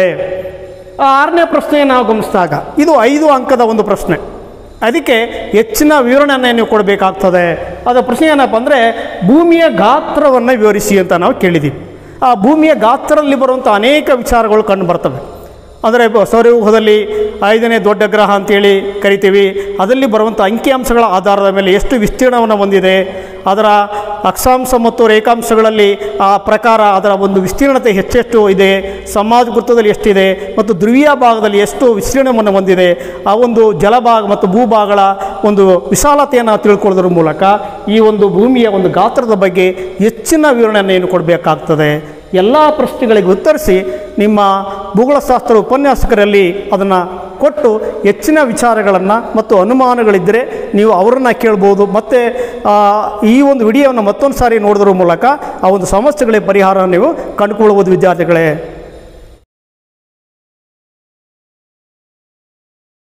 ಆ ಆರನೇ ಪ್ರಶ್ನೆಯನ್ನು ನಾವು ಗಮನಿಸಿದಾಗ ಇದು ಐದು ಅಂಕದ ಒಂದು ಪ್ರಶ್ನೆ ಅದಕ್ಕೆ ಹೆಚ್ಚಿನ ವಿವರಣೆಯನ್ನು ನೀವು ಕೊಡಬೇಕಾಗ್ತದೆ ಅದರ ಪ್ರಶ್ನೆ ಏನಪ್ಪ ಅಂದರೆ ಭೂಮಿಯ ಗಾತ್ರವನ್ನು ವಿವರಿಸಿ ಅಂತ ನಾವು ಕೇಳಿದ್ದೀವಿ ಆ ಭೂಮಿಯ ಗಾತ್ರದಲ್ಲಿ ಬರುವಂಥ ಅನೇಕ ವಿಚಾರಗಳು ಕಂಡು ಬರ್ತವೆ ಅಂದರೆ ಬ- ಸೌರವ್ಯೂಹದಲ್ಲಿ ಐದನೇ ದೊಡ್ಡ ಗ್ರಹ ಅಂತೇಳಿ ಕರಿತೀವಿ ಅದರಲ್ಲಿ ಬರುವಂಥ ಅಂಕಿಅಂಶಗಳ ಆಧಾರದ ಮೇಲೆ ಎಷ್ಟು ವಿಸ್ತೀರ್ಣವನ್ನು ಹೊಂದಿದೆ ಅದರ ಅಕ್ಷಾಂಶ ಮತ್ತು ರೇಖಾಂಶಗಳಲ್ಲಿ ಆ ಪ್ರಕಾರ ಅದರ ಒಂದು ವಿಸ್ತೀರ್ಣತೆ ಹೆಚ್ಚೆಷ್ಟು ಇದೆ ಸಮಾಜ ವೃತ್ತದಲ್ಲಿ ಎಷ್ಟಿದೆ ಮತ್ತು ಧ್ರುವೀಯ ಭಾಗದಲ್ಲಿ ಎಷ್ಟು ವಿಸ್ತೀರ್ಣವನ್ನು ಹೊಂದಿದೆ ಆ ಒಂದು ಜಲಭಾಗ ಮತ್ತು ಭೂಭಾಗಗಳ ಒಂದು ವಿಶಾಲತೆಯನ್ನು ತಿಳ್ಕೊಳ್ಳೋದ್ರ ಮೂಲಕ ಈ ಒಂದು ಭೂಮಿಯ ಒಂದು ಗಾತ್ರದ ಬಗ್ಗೆ ಹೆಚ್ಚಿನ ವಿವರಣೆಯನ್ನು ಏನು ಕೊಡಬೇಕಾಗ್ತದೆ ಎಲ್ಲ ಪ್ರಶ್ನೆಗಳಿಗೆ ಉತ್ತರಿಸಿ ನಿಮ್ಮ ಭೂಗೋಳಶಾಸ್ತ್ರ ಉಪನ್ಯಾಸಕರಲ್ಲಿ ಅದನ್ನು ಕೊಟ್ಟು ಹೆಚ್ಚಿನ ವಿಚಾರಗಳನ್ನು ಮತ್ತು ಅನುಮಾನಗಳಿದ್ದರೆ ನೀವು ಅವರನ್ನು ಕೇಳ್ಬೋದು ಮತ್ತು ಆ, ಈ ಒಂದು ವಿಡಿಯೋವನ್ನು ಮತ್ತೊಂದು ಸಾರಿ ನೋಡೋದ್ರ ಮೂಲಕ ಆ ಒಂದು ಸಮಸ್ಯೆಗಳಿಗೆ ಪರಿಹಾರ ನೀವು ಕಂಡುಕೊಳ್ಳಬಹುದು ವಿದ್ಯಾರ್ಥಿಗಳೇ